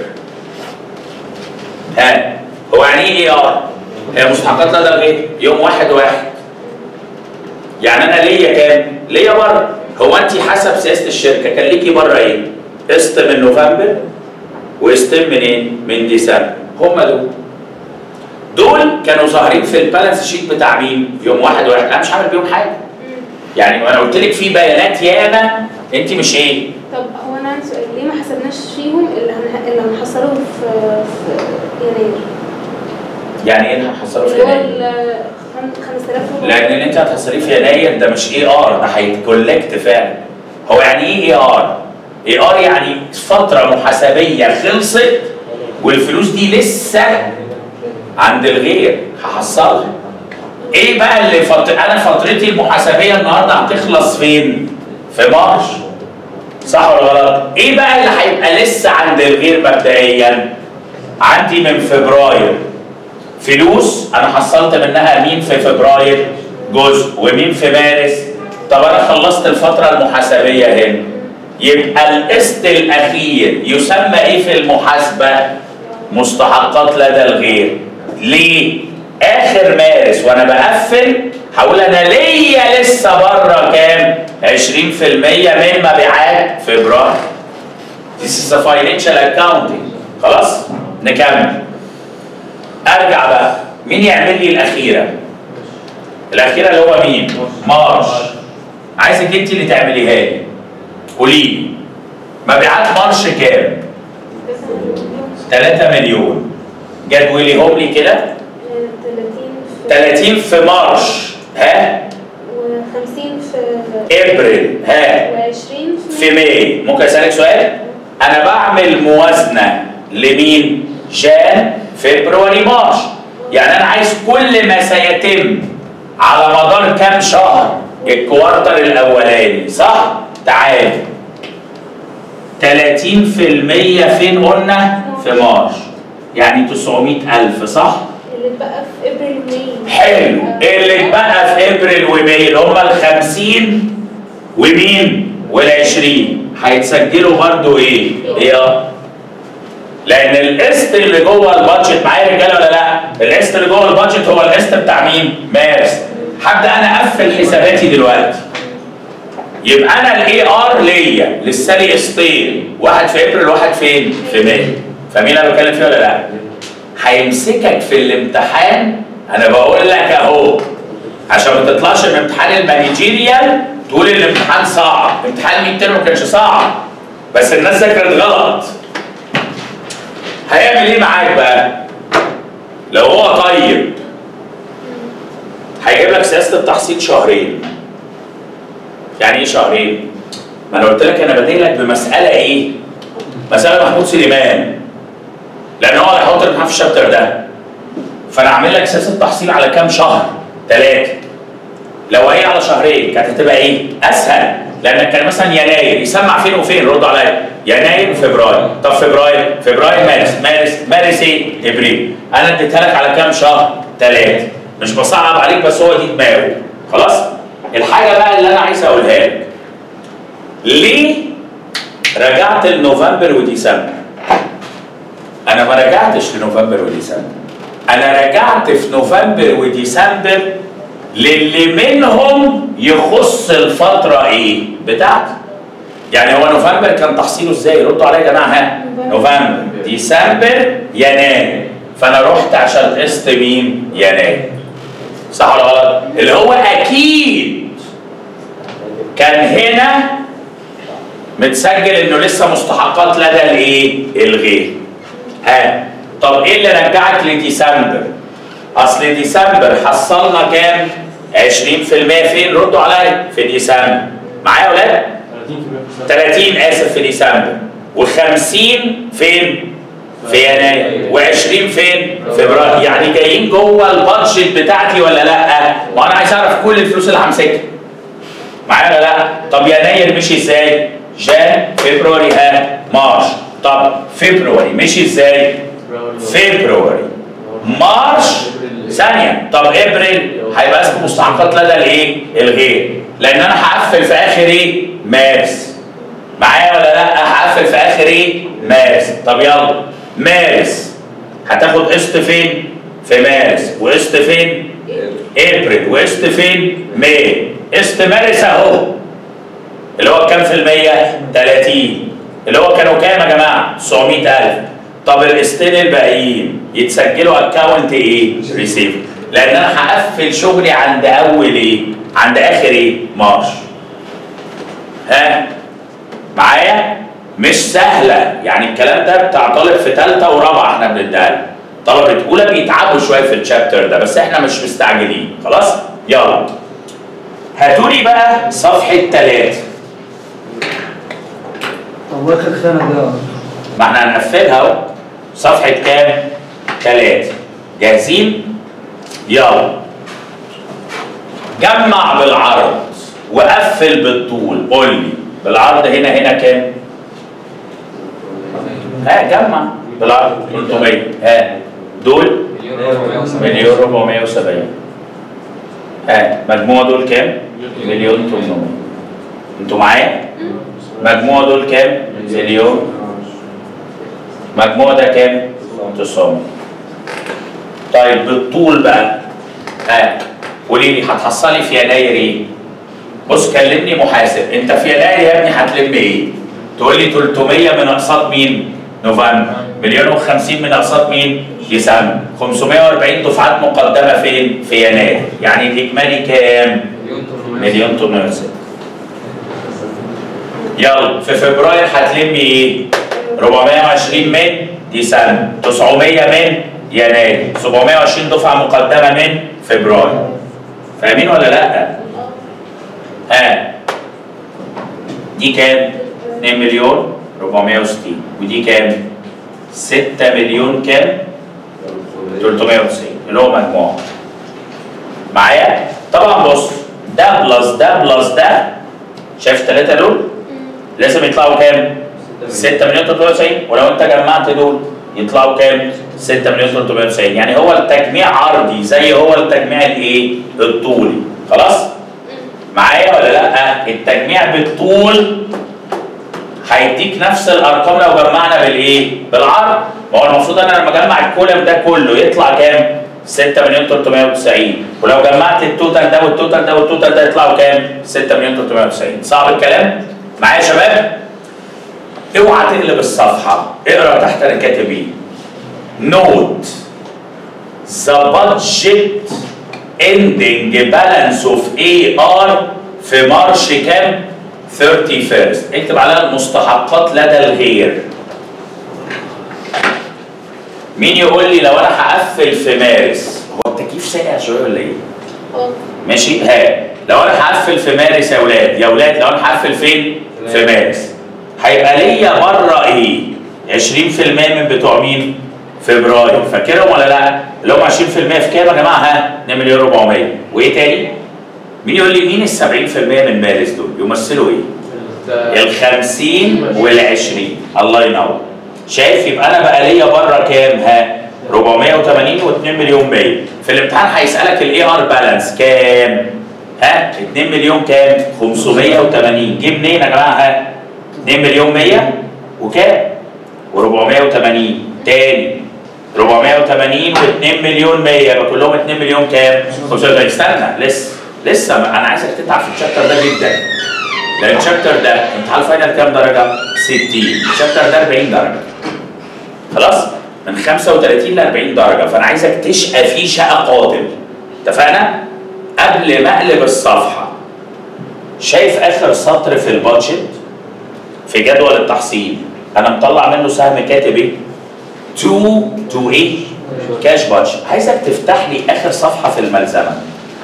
ها هو يعني ايه اي ار؟ هي مستحقات لدى الغير يوم واحد واحد يعني انا ليا كام؟ ليا بره هو انت حسب سياسه الشركه كان ليكي بره ايه؟ قسط من نوفمبر وقسطين منين؟ من ديسمبر هم دول دول كانوا ظاهرين في البالانس شيت بتاع مين؟ يوم واحد واحد انا مش هعمل بيهم حاجه يعني انا قلت لك في بيانات ياما انت مش ايه؟ طب هو انا عندي سؤال ليه ما حسبناش فيهم اللي هن... اللي هنحصله في في يناير يعني ايه اللي هنحصله في اللي هو يناير؟ ال 5000 لان اللي انت هتحصليه في يناير ده مش اي ار ده هيتكولكت فعلا هو يعني ايه اي ار؟ اي ار يعني فتره محاسبيه خلصت والفلوس دي لسه عند الغير هحصلها ايه بقى اللي فت... انا فترتي المحاسبيه النهارده هتخلص فين؟ في مارش صح ولا غلط؟ ايه بقى اللي هيبقى لسه عند الغير مبدئيا؟ عندي من فبراير فلوس انا حصلت منها مين في فبراير؟ جزء ومين في مارس؟ طب انا خلصت الفتره المحاسبيه هنا يبقى القسط الاخير يسمى ايه في المحاسبه؟ مستحقات لدى الغير ليه؟ اخر مارس وانا بقفل هقول انا ليا لسه بره كام؟ 20% من مبيعات فبراير. This is a financial accounting. خلاص؟ نكمل. ارجع بقى مين يعمل لي الاخيره؟ الاخيره اللي هو مين؟ مارش. عايزك انت اللي تعمليها لي. قولي لي مبيعات مارش كام؟ 3 مليون. جدوليهم لي كده 30 30 في في مارش ها و50 في ابريل ها و20 في ماي ممكن اسالك سؤال انا بعمل موازنه لمين جان فبراير مارش يعني انا عايز كل ما سيتم على مدار كام شهر الكوارتر الاولاني صح تعال 30% فين قلنا في مارش يعني 900000 صح اللي اتبقى في ابريل وماي حلو اللي اتبقى في ابريل وماي اللي هم ال 50 ومين؟ وال 20 هيتسجلوا برضو ايه؟ ايه اه؟ لان القسط اللي جوه البادجت معايا يا رجاله ولا لا؟ القسط اللي جوه البادجت هو القسط بتاع مين؟ مارس هبدا انا اقفل حساباتي دلوقتي يبقى انا الاي ار ليا لسه لي قسطين واحد في ابريل واحد فين؟ في ماي فاهمين انا بتكلم فيه ولا لا؟ هيمسكك في الامتحان انا بقول لك اهو عشان ما تطلعش من امتحان المانجيريال تقول الامتحان صعب امتحان الميد ترم ما كانش صعب بس الناس ذاكرت غلط هيعمل ايه معاك بقى لو هو طيب هيجيب لك سياسه التحصيل شهرين يعني ايه شهرين ما انا قلت لك انا بادئ لك بمساله ايه مساله محمود سليمان لان هو هيحط الامتحان في الشابتر ده فانا اعمل لك سياسه تحصيل على كام شهر ثلاثه لو هي على شهرين كانت هتبقى ايه اسهل لان كان مثلا يناير يسمع فين وفين رد عليا يناير وفبراير طب فبراير فبراير مارس مارس مارس ايه ابريل انا اديتها لك على كام شهر ثلاثه مش بصعب عليك بس هو دي دماغه خلاص الحاجه بقى اللي انا عايز اقولها لك ليه رجعت لنوفمبر وديسمبر انا ما رجعتش لنوفمبر وديسمبر انا رجعت في نوفمبر وديسمبر للي منهم يخص الفترة ايه بتاعتي يعني هو نوفمبر كان تحصيله ازاي ردوا عليا يا جماعة ها نوفمبر ديسمبر يناير فانا رحت عشان قسط مين يناير صح ولا غلط اللي هو اكيد كان هنا متسجل انه لسه مستحقات لدى الايه الغير ها طب ايه اللي رجعك لديسمبر اصل ديسمبر حصلنا كام 20% فين ردوا عليا في ديسمبر معايا يا ولاد 30 اسف في ديسمبر و50 فين في يناير و20 فين فبراير يعني جايين جوه البادجت بتاعتي ولا لا ما انا عايز اعرف كل الفلوس اللي همسكها معايا ولا لا طب يناير مشي ازاي جان فبراير ها مارش طب فبراير مشي ازاي فبراير مارش ثانية طب ابريل هيبقى اسمه مستحقات لدى الايه؟ الغير لان انا هقفل في اخر ايه؟ مارس معايا ولا لا؟ هقفل في اخر ايه؟ مارس طب يلا مارس هتاخد قسط فين؟ في مارس وقسط فين؟ ابريل وقسط فين؟ ماي قسط مارس اهو اللي هو كام في المية؟ 30 اللي هو كانوا كام يا جماعة؟ 900000 طب القسطين الباقيين يتسجلوا اكونت ايه؟ ريسيف لان انا هقفل شغلي عند اول ايه؟ عند اخر ايه؟ مارش. ها؟ معايا؟ مش سهله يعني الكلام ده بتاع طالب في ثالثه ورابعه احنا بنديها له. طلبه اولى بيتعبوا شويه في الشابتر ده بس احنا مش مستعجلين خلاص؟ يلا. هاتوا لي بقى صفحه ثلاثه. طب واخر سنة ده ما احنا هنقفلها اهو صفحة كام؟ ثلاثة جاهزين؟ يلا جمع بالعرض وقفل بالطول قول لي بالعرض هنا هنا كام؟ ها جمع بالعرض 300 ها دول مليون 470 ها مجموع دول كام؟ مليون 800 انتوا معايا؟ مجموع دول كام؟ مليون مجموع ده كام؟ 900 طيب بالطول بقى ها قولي لي هتحصلي في يناير ايه؟ بص كلمني محاسب انت في يناير يا ابني هتلم ايه؟ تقول لي 300 من اقساط مين؟ نوفمبر مليون و50 من اقساط مين؟ ديسمبر 540 دفعات مقدمه فين؟ في يناير يعني الاجمالي كام؟ مليون 806 يلا في فبراير هتلمي ايه؟ 420 من ديسمبر 900 من يناير 720 دفعه مقدمه من فبراير فاهمين ولا لا؟ ها دي كام؟ 2 مليون 460 ودي كام؟ 6 مليون كام؟ 390 اللي هو مجموع معايا؟ طبعا بص ده بلس ده بلس ده شايف الثلاثه دول؟ لازم يطلعوا كام؟ 6 مليون 390 ولو انت جمعت دول يطلعوا كام؟ 6 مليون 390 يعني هو التجميع عرضي زي هو التجميع الايه؟ الطولي خلاص؟ معايا ولا لا؟ التجميع بالطول هيديك نفس الارقام لو جمعنا بالايه؟ بالعرض ما هو المفروض انا لما اجمع الكولم ده كله يطلع كام؟ 6 مليون 390 ولو جمعت التوتال ده والتوتال ده والتوتال ده يطلعوا كام؟ 6 مليون 390 صعب الكلام؟ معايا يا شباب؟ اوعى تقلب الصفحه اقرا تحت انا كاتب ايه؟ نوت ذا budget ending balance of AR في مارش كام؟ 31 اكتب عليها المستحقات لدى الغير مين يقول لي لو انا هقفل في مارس هو التكييف ساقع شويه ولا ايه؟ اه ماشي ها لو انا هقفل في مارس يا اولاد يا اولاد لو انا هقفل فين؟ في مارس هيبقى ليا بره ايه؟ 20% من بتوع مين؟ فبراير فاكرهم ولا لا؟ اللي هم 20% في كام يا جماعه ها؟ 2 مليون 400 وايه تاني؟ مين يقول لي مين ال 70% من مارس دول؟ يمثلوا ايه؟ ال 50 وال 20 الله ينور شايف يبقى انا بقى ليا بره كام ها 480 و2 مليون 100 في الامتحان هيسالك الاي ار بالانس كام ها 2 مليون كام 580 جه منين يا جماعه ها 2 مليون 100 وكام و480 تاني 480 و2 مليون 100 يبقى كلهم 2 مليون كام 580 استنى لسه لسه ما- انا عايزك تتعب في الشابتر ده جدا لان الشابتر ده امتحان الفاينل كام درجه 60 الشابتر ده 40 درجه خلاص من 35 ل 40 درجه فانا عايزك تشقى فيه شقى قاتل اتفقنا قبل ما اقلب الصفحه شايف اخر سطر في البادجت في جدول التحصيل انا مطلع منه سهم كاتب ايه تو تو ايه كاش بادجت عايزك تفتح لي اخر صفحه في الملزمه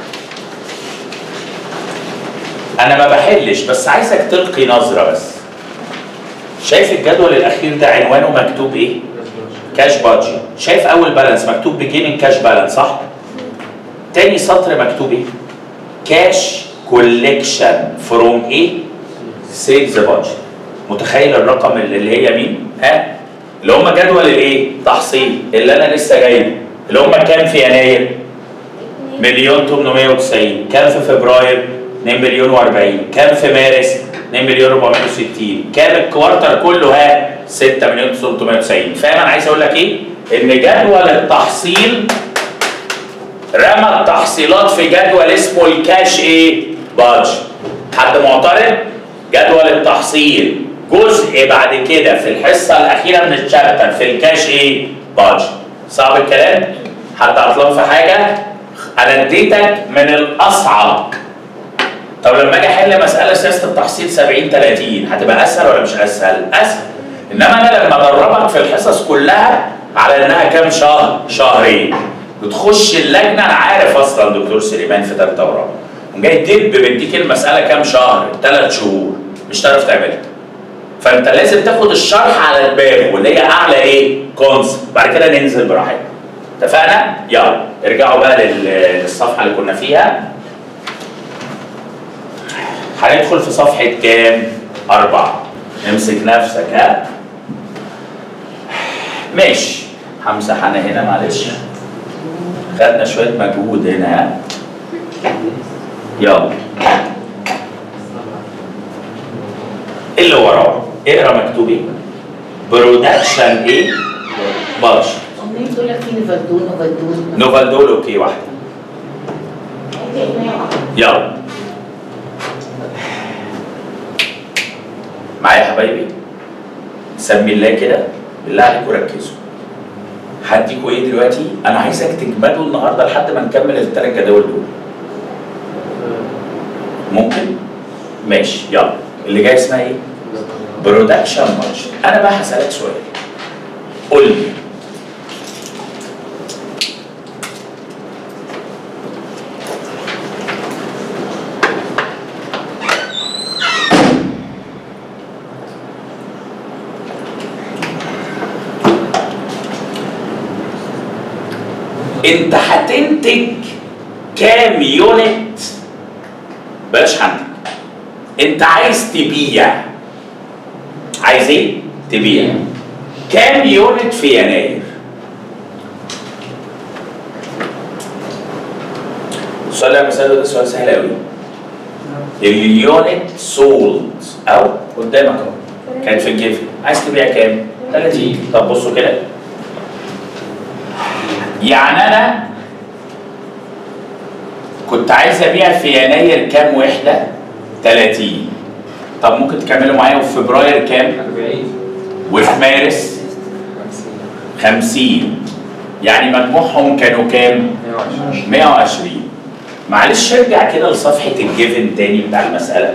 انا ما بحلش بس عايزك تلقي نظره بس شايف الجدول الاخير ده عنوانه مكتوب ايه كاش بادجت شايف اول بالانس مكتوب بيجيننج كاش بالانس صح تاني سطر مكتوب ايه كاش كوليكشن فروم ايه سيلز بادجت متخيل الرقم اللي اللي هي مين ها اللي هم جدول الايه تحصيل اللي انا لسه جايبه اللي هم كام في يناير مليون 890 كام في فبراير 2 مليون و40 كام في مارس 2 مليون 460 كام الكوارتر كله ها 6 مليون 390 فاهم انا عايز اقول لك ايه ان جدول التحصيل رمى التحصيلات في جدول اسمه الكاش ايه بادج حد معترض جدول التحصيل جزء بعد كده في الحصه الاخيره من الشابتر في الكاش ايه بادج صعب الكلام حد عطلان في حاجه انا اديتك من الاصعب طب لما اجي احل مساله سياسه التحصيل 70 30 هتبقى اسهل ولا مش اسهل؟ اسهل انما انا لما ادربك في الحصص كلها على انها كام شهر؟ شهرين بتخش اللجنه انا عارف اصلا دكتور سليمان في ثالثه ورابعه قوم جاي دب بيديك المساله كام شهر؟ ثلاث شهور مش هتعرف تعملها فانت لازم تاخد الشرح على دماغه واللي هي اعلى ايه؟ كونسبت بعد كده ننزل براحتنا اتفقنا؟ يلا ارجعوا بقى لل- للصفحه اللي كنا فيها هندخل في صفحة كام؟ أربعة امسك نفسك ها ماشي همسح أنا هنا معلش خدنا شوية مجهود هنا ها يلا إيه اللي وراه؟ اقرا مكتوب ايه؟ برودكشن ايه؟ بادجت ممكن تقول لك في نوفالدون نوفالدون نوفالدول اوكي واحدة يلا معايا يا حبايبي سمي الله كده بالله عليكم ركزوا هديكوا ايه دلوقتي انا عايزك تجمدوا النهارده لحد ما نكمل الثلاث جداول دول ممكن ماشي يلا اللي جاي اسمها ايه برودكشن بادجت انا بقى هسالك سؤال قول لي انت هتنتج كام يونت بلاش هنتج انت عايز تبيع عايز ايه تبيع كام يونت في يناير السؤال اللي مثلا ده سؤال سهل قوي اليونت سولد او قدامك اهو كانت في الجيف عايز تبيع كام 30 طب بصوا كده يعني انا كنت عايز ابيع في يناير كام وحده 30 طب ممكن تكملوا معايا وفي فبراير كام 40 وفي مارس 50 50 يعني مجموعهم كانوا كام 120 120 معلش ارجع كده لصفحه الجيفن تاني بتاع المساله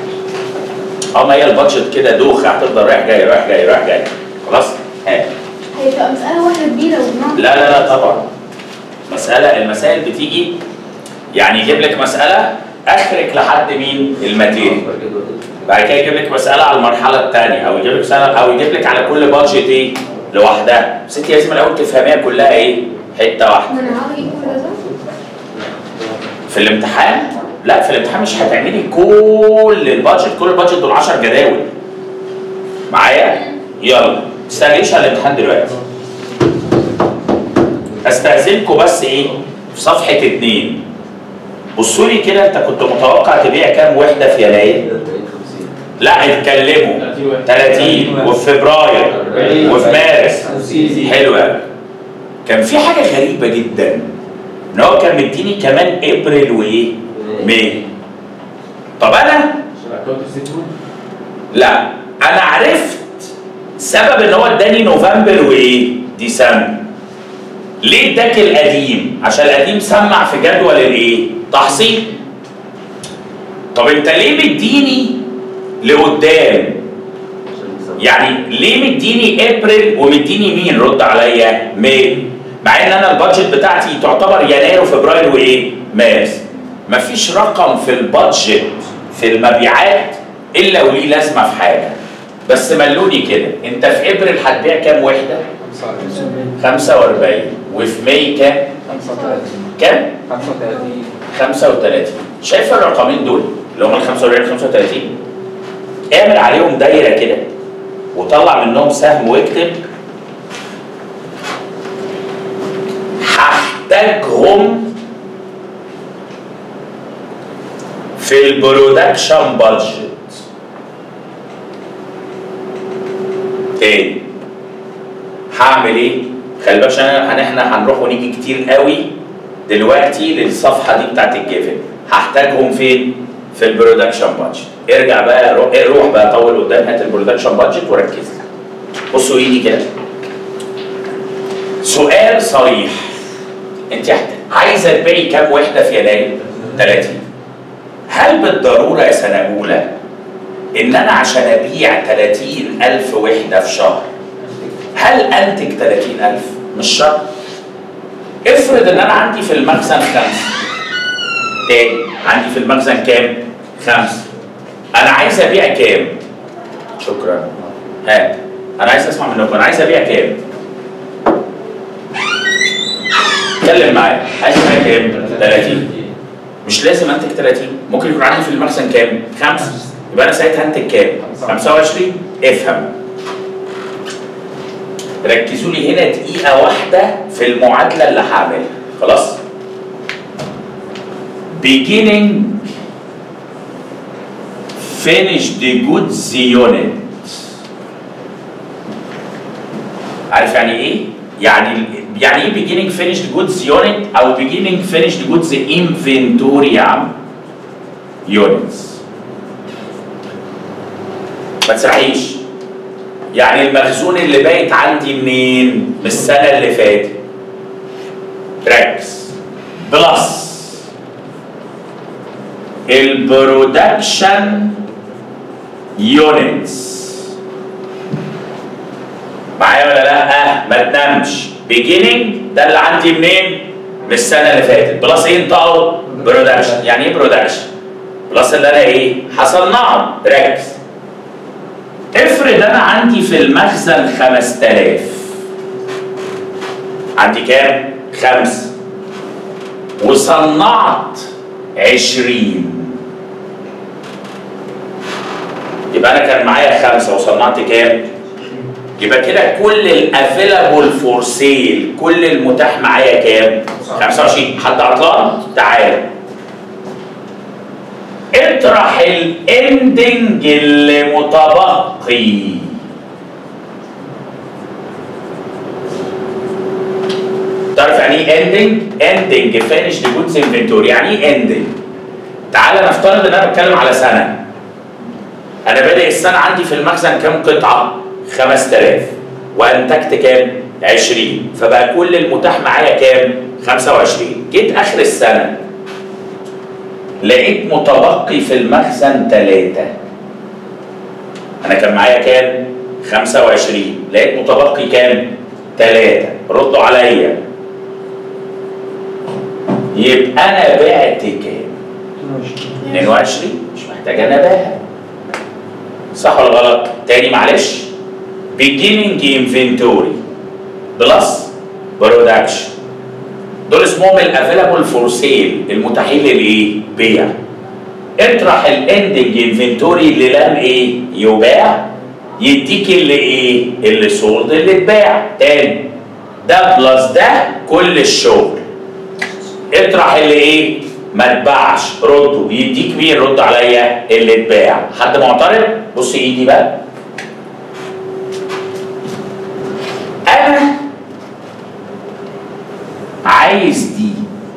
اه ما هي البادجت كده دوخه هتفضل رايح جاي رايح جاي رايح جاي خلاص ها هي تبقى مسألة واحدة كبيرة وبنقعد لا لا لا طبعا مسألة المسائل بتيجي يعني يجيب لك مسألة اخرك لحد مين؟ الماتيريال بعد كده يجيب لك مسألة على المرحلة الثانية أو يجيب لك مسألة أو يجيب لك على كل بادجت إيه؟ لوحدها، بس أنت لازم الأول تفهميها كلها إيه؟ حتة واحدة. ما انا هاجي كل ده في الامتحان لا في الامتحان مش هتعملي كل البادجت، كل البادجت دول 10 جداول. معايا؟ يلا ما تستعجليش على الامتحان دلوقتي. استأذنكم بس إيه؟ في صفحة اتنين. بصوا لي كده أنت كنت متوقع تبيع كام وحدة في يناير؟ لا اتكلموا 30 وفي فبراير وفي مارس حلو قوي كان في حاجه غريبه جدا ان هو كان مديني كمان ابريل وايه؟ ماي طب انا لا انا عرفت سبب ان هو اداني نوفمبر وايه؟ ديسمبر ليه اداك القديم؟ عشان القديم سمع في جدول الايه؟ تحصيل طب انت ليه مديني لقدام؟ يعني ليه مديني ابريل ومديني مين رد عليا ماي مع ان انا البادجت بتاعتي تعتبر يناير وفبراير وايه مارس مفيش رقم في البادجت في المبيعات الا وليه لازمه في حاجه بس ملوني كده انت في ابريل هتبيع كام وحده 45 وفي ماي كام 35 كام 35 35 شايف الرقمين دول اللي هم ال 45 35 اعمل عليهم دايره كده وطلع منهم سهم واكتب هحتاجهم في البرودكشن بادجت تاني هعمل ايه؟ خلي بالك عشان احنا هنروح ونيجي كتير قوي دلوقتي للصفحه دي بتاعت الجيفن هحتاجهم فين؟ في البرودكشن بادجت ارجع بقى روح, روح بقى طول قدام هات البرودكشن بادجت وركز بصوا ايدي كده سؤال صريح انت عايزه تبيعي كام وحده في يناير؟ 30 هل بالضروره يا سنه اولى ان انا عشان ابيع 30000 وحده في شهر هل انتج 30000 مش شرط افرض ان انا عندي في المخزن خمسه تاني عندي في المخزن كام؟ خمسه انا عايز ابيع كام؟ شكرا ها انا عايز اسمع منكم انا عايز ابيع كام؟ اتكلم معايا عايز ابيع كام؟ 30 مش لازم انتج 30 ممكن يكون عندي في المخزن كام؟ خمسه يبقى انا ساعتها هنتج كام؟ 25 افهم ركزوا لي هنا دقيقة واحدة في المعادلة اللي هعملها خلاص؟ beginning finished goods unit عارف يعني ايه؟ يعني يعني ايه beginning finished goods unit او beginning finished goods inventory يا عم؟ units ما تسرحيش يعني المخزون اللي بايت عندي منين؟ من السنة اللي فاتت ركز بلس البرودكشن يونتس معايا ولا لا؟ ما تنامش beginning ده اللي عندي منين؟ من السنة اللي فاتت بلس ايه انطقوا؟ برودكشن يعني ايه برودكشن؟ بلس اللي انا ايه؟ هصنعه ركز افرض انا عندي في المخزن 5000 عندي كام؟ خمسة وصنعت 20 يبقى انا كان معايا خمسة وصنعت كام؟ يبقى كده كل الافيلابل فور سيل كل المتاح معايا كام؟ 25 حد عطلان؟ تعال اطرح الاندنج اللي متبقي تعرف يعني ايه اندنج؟ اندنج فينيشد جودز انفنتوري يعني ايه اندنج؟ تعالى نفترض ان انا بتكلم على سنه انا بادئ السنه عندي في المخزن كام قطعه؟ 5000 وانتجت كام؟ 20 فبقى كل المتاح معايا كام؟ 25 جيت اخر السنه لقيت متبقي في المخزن ثلاثة أنا كان معايا كام؟ 25 لقيت متبقي كام؟ ثلاثة ردوا عليا يبقى أنا بعت كام؟ 22 مش محتاج أنا أبيعها صح ولا غلط؟ تاني معلش beginning inventory بلس برودكشن دول اسمهم الافيلابل فور سيل المتاحين للايه؟ بيع اطرح الاندنج انفنتوري اللي لم ايه؟ يباع يديك اللي ايه؟ اللي سولد اللي اتباع تاني ده بلس ده كل الشغل اطرح اللي ايه؟ ما اتباعش رده يديك مين رد عليا اللي اتباع حد معترض؟ بص ايدي بقى انا عايز دي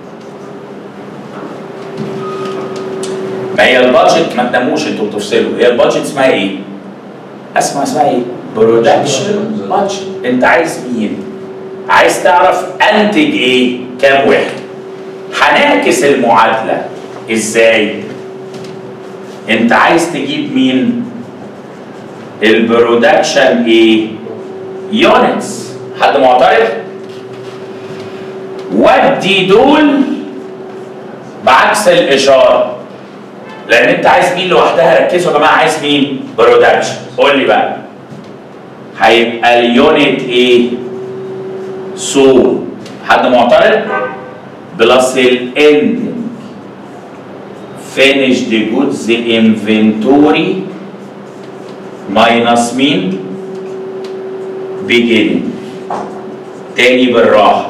ما هي البادجت ما تناموش انتوا بتفصلوا هي البادجت اسمها ايه؟ اسمها اسمها ايه؟ برودكشن بادجت انت عايز مين؟ عايز تعرف انتج ايه؟ كام واحد؟ هنعكس المعادله ازاي؟ انت عايز تجيب مين؟ البرودكشن ايه؟ يونتس حد معترض؟ ودي دول بعكس الاشاره لان انت عايز مين لوحدها ركزوا يا جماعه عايز مين برودكشن قول لي بقى هيبقى اليونت ايه سو حد معترض بلس الاند finished goods inventory ماينس مين beginning تاني بالراحه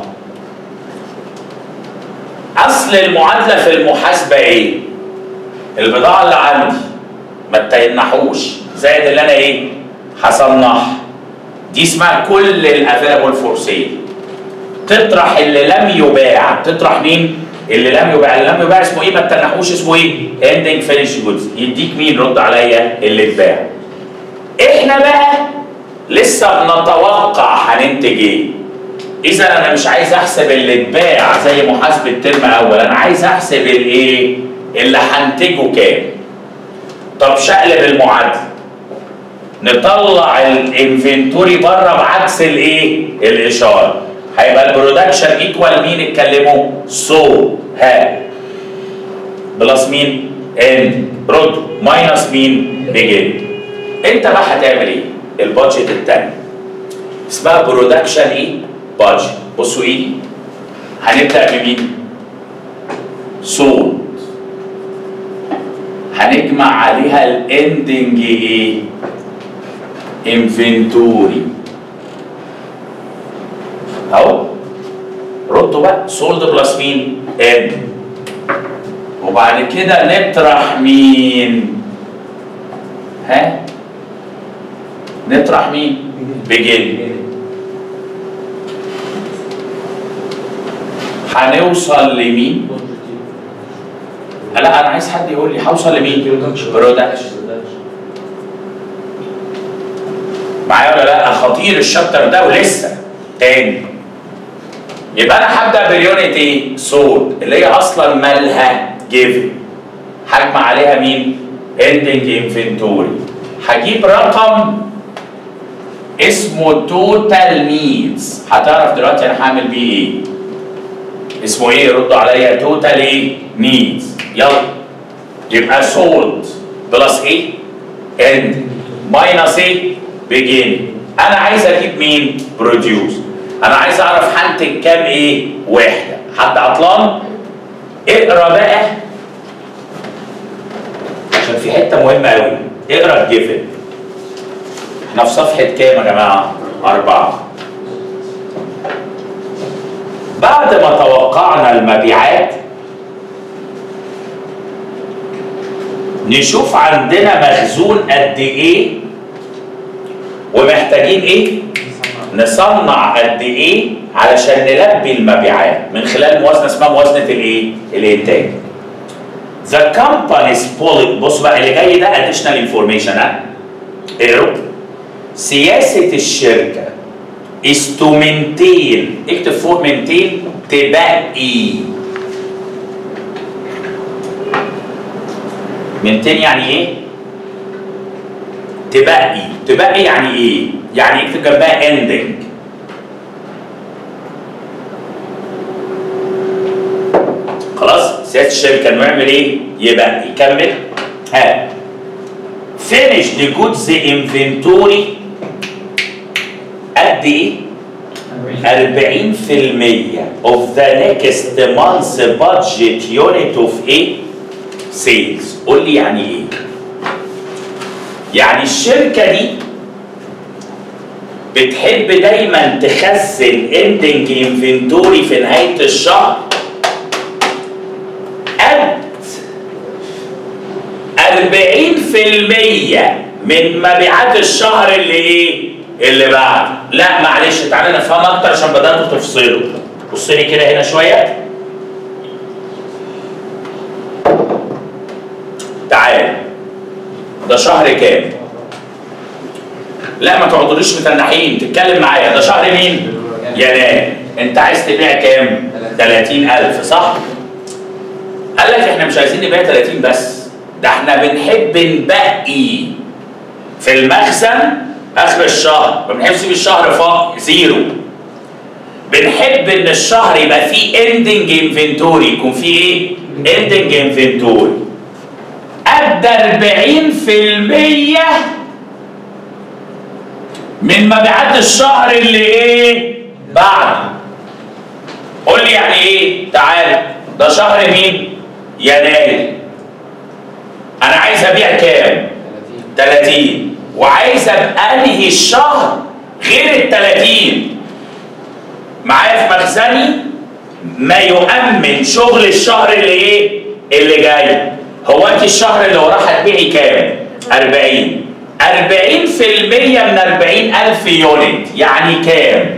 اصل المعادله في المحاسبه ايه البضاعه اللي عندي ما تتنحوش زائد اللي انا ايه هصنعها دي اسمها كل الافيلابل فور سيل تطرح اللي لم يباع تطرح مين اللي لم يباع اللي لم يباع اسمه ايه ما تتنحوش اسمه ايه اندنج فينيش جودز يديك مين رد عليا اللي اتباع احنا بقى لسه بنتوقع هننتج ايه اذا انا مش عايز احسب اللي اتباع زي محاسبه ترم اول انا عايز احسب الايه اللي هنتجه كام طب شقلب المعادله نطلع الانفنتوري بره بعكس الايه الاشاره هيبقى البرودكشن ايكوال مين اتكلموا سو ها بلس مين ان رد ماينس مين بيجن انت بقى هتعمل ايه البادجت الثاني اسمها برودكشن ايه بادجت بصوا ايدي هنبدا بمين سولد هنجمع عليها الاندنج ايه انفنتوري اهو ردوا بقى سولد بلس مين ان وبعد كده نطرح مين ها نطرح مين بجن هنوصل لمين لا انا عايز حد يقول لي هوصل لمين برودكشن معايا ولا لا خطير الشابتر ده ولسه تاني يبقى انا هبدا باليونت ايه سولد اللي هي اصلا مالها جيفن هجمع عليها مين اندنج انفنتوري هجيب رقم اسمه توتال نيدز هتعرف دلوقتي انا هعمل بيه ايه اسمه ايه ردوا عليا توتال ايه نيدز يلا يبقى سولد بلس ايه اند ماينس ايه بيجين انا عايز اجيب مين بروديوس انا عايز اعرف هنتج كام ايه واحده حد عطلان اقرا بقى عشان في حته مهمه قوي اقرا الجيفن احنا في صفحه كام يا جماعه اربعه بعد ما توقعنا المبيعات نشوف عندنا مخزون قد ايه ومحتاجين ايه نصنع قد ايه علشان نلبي المبيعات من خلال موازنه اسمها موازنه الايه الانتاج The company's policy بص بقى اللي جاي ده additional information ها اقروا سياسة الشركة is to maintain اكتب فوق maintain تبقي maintain يعني ايه؟ تبقي تبقي يعني ايه؟ يعني اكتب جنبها ending الشركه انه يعمل ايه؟ يبقى يكمل ها finished goods inventory قد ايه؟ 40% of the next month's budget unit of ايه؟ sales قول لي يعني ايه؟ يعني الشركة دي بتحب دايما تخزن ending inventory في نهاية الشهر قد 40% من مبيعات الشهر اللي ايه؟ اللي بعد لا معلش تعالى نفهم اكتر عشان بداتوا تفصلوا بص لي كده هنا شويه تعال ده شهر كام لا ما تقعدوليش متنحين تتكلم معايا ده شهر مين يناير انت عايز تبيع كام 30000 صح قال لك احنا مش عايزين نبيع 30 بس ده احنا بنحب نبقي في المخزن اخر الشهر ما بنحبش نسيب الشهر فاضي زيرو بنحب ان الشهر يبقى فيه اندنج انفنتوري يكون فيه ايه؟ اندنج انفنتوري قد 40% من مبيعات الشهر اللي ايه؟ بعد قول لي يعني ايه؟ تعال ده شهر مين؟ يناير انا عايز ابيع كام؟ 30 وعايز ابقى انهي الشهر غير ال 30 معايا في مخزني ما يؤمن شغل الشهر اللي ايه؟ اللي جاي هو انت الشهر اللي وراه هتبيعي كام؟ 40 40% من 40000 يونت يعني كام؟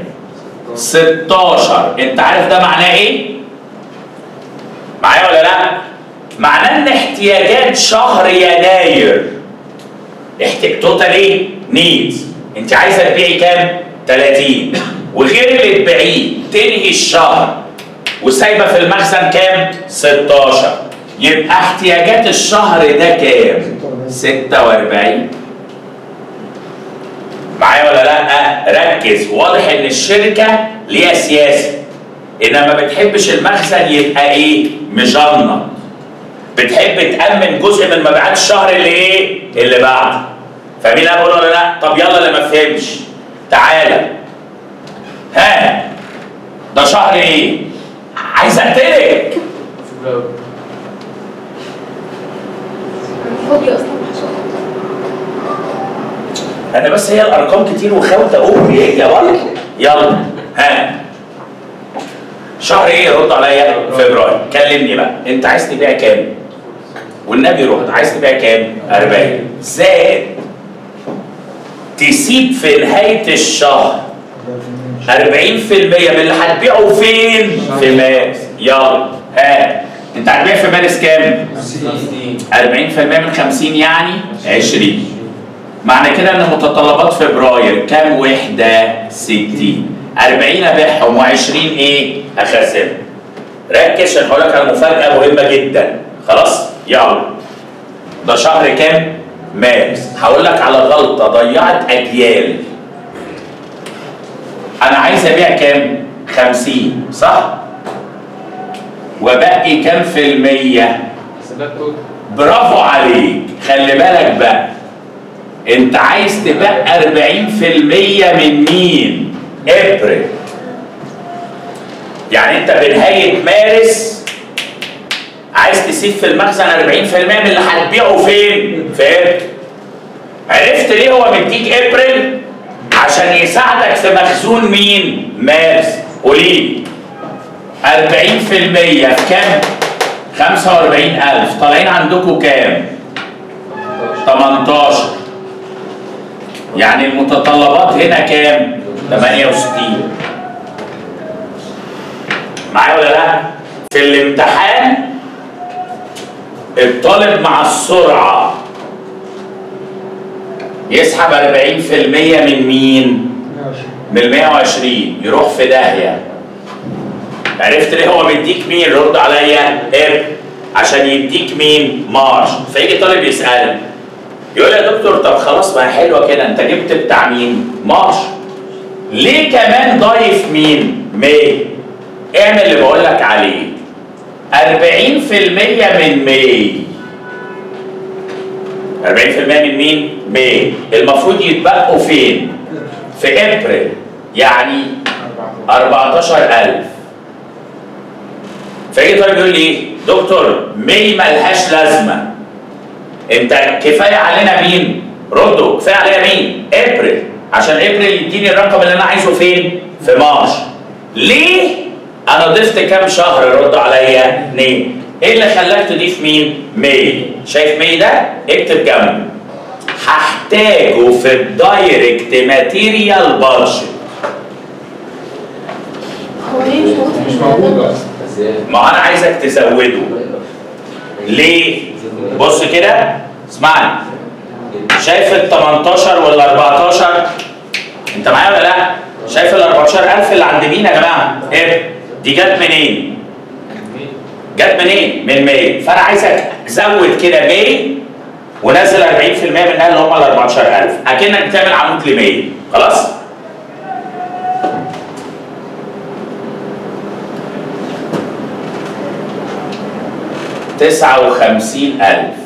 16 انت عارف ده معناه ايه؟ معايا ولا لا؟ معناه ان احتياجات شهر يناير احتاج توتال ايه؟ نيدز انت عايزه تبيعي كام؟ 30 وغير اللي تبيعيه تنهي الشهر وسايبه في المخزن كام؟ 16 يبقى احتياجات الشهر ده كام؟ 46 معايا ولا لا؟ ركز واضح ان الشركه ليها سياسه انما ما بتحبش المخزن يبقى ايه؟ مجنط بتحب تأمن جزء من مبيعات الشهر اللي ايه؟ اللي بعده. فاهمين انا بقول ولا لا؟ طب يلا اللي ما فهمش تعالى. ها ده شهر ايه؟ عايز اقتلك. فوبيا اصلا محشوره انا بس هي الارقام كتير وخوته امي ايه يا ولد؟ يلا ها شهر ايه رد عليا؟ فبراير كلمني بقى انت عايز تبيع كام؟ والنبي رد عايز تبيع كام؟ 40 زائد تسيب في نهاية الشهر 40% من اللي هتبيعه فين؟ في مارس يلا ها انت هتبيع في مارس كام؟ 40% من 50 يعني 20 معنى كده ان متطلبات فبراير كام وحدة؟ 60 40 ابيعهم و20 ايه؟ اخزنهم ركز عشان هقول لك على مفاجأة مهمة جدا خلاص؟ يلا ده شهر كام؟ مارس هقول لك على غلطة ضيعت أجيال أنا عايز أبيع كام؟ 50 صح؟ وبقي كام في المية؟ برافو عليك خلي بالك بقى انت عايز تبقى 40% من مين؟ ابريل يعني انت بنهاية مارس عايز تسيب في المخزن 40% من اللي هتبيعه فين؟ في ابريل عرفت ليه هو مديك ابريل؟ عشان يساعدك في مخزون مين؟ مارس قولي 40% في كام؟ 45000 طالعين عندكم كام؟ 18 يعني المتطلبات هنا كام؟ 68 معايا ولا لا؟ في الامتحان الطالب مع السرعة يسحب 40% من مين؟ من ال 120 يروح في داهية عرفت ليه هو مديك مين؟ رد عليا اب عشان يديك مين؟ مارش فيجي طالب يسألني يقول يا دكتور طب خلاص ما هي حلوه كده انت جبت بتاع مين؟ مارش ليه كمان ضايف مين؟ مي اعمل اللي بقول لك عليه 40% من ماي 40% من مين؟ ماي المفروض يتبقوا فين؟ في ابريل يعني 14000 فيجي طالب يقول لي ايه؟ دكتور ماي ملهاش لازمه انت كفايه علينا مين؟ ردوا كفايه علينا مين؟ ابريل عشان ابريل يديني الرقم اللي انا عايزه فين؟ في مارش ليه؟ انا ضفت كام شهر رد عليا؟ اثنين ايه اللي خلاك تضيف مين؟ ماي شايف ماي ده؟ اكتب جنبه هحتاجه في الدايركت ماتيريال بادجت هو ليه مش موجود في مش الموضوع؟ موجود اصلا ازاي؟ ما انا عايزك تزوده ليه؟ بص كده اسمعني شايف ال 18 ولا 14 انت معايا ولا لا؟ شايف ال 14000 اللي عند مين يا جماعه؟ ايه؟ دي جت منين؟ جت منين؟ من ماي فانا عايزك زود كده ماي ونزل 40% منها اللي هم ال 14000 اكنك بتعمل عمود لماي خلاص؟ تسعة وخمسين ألف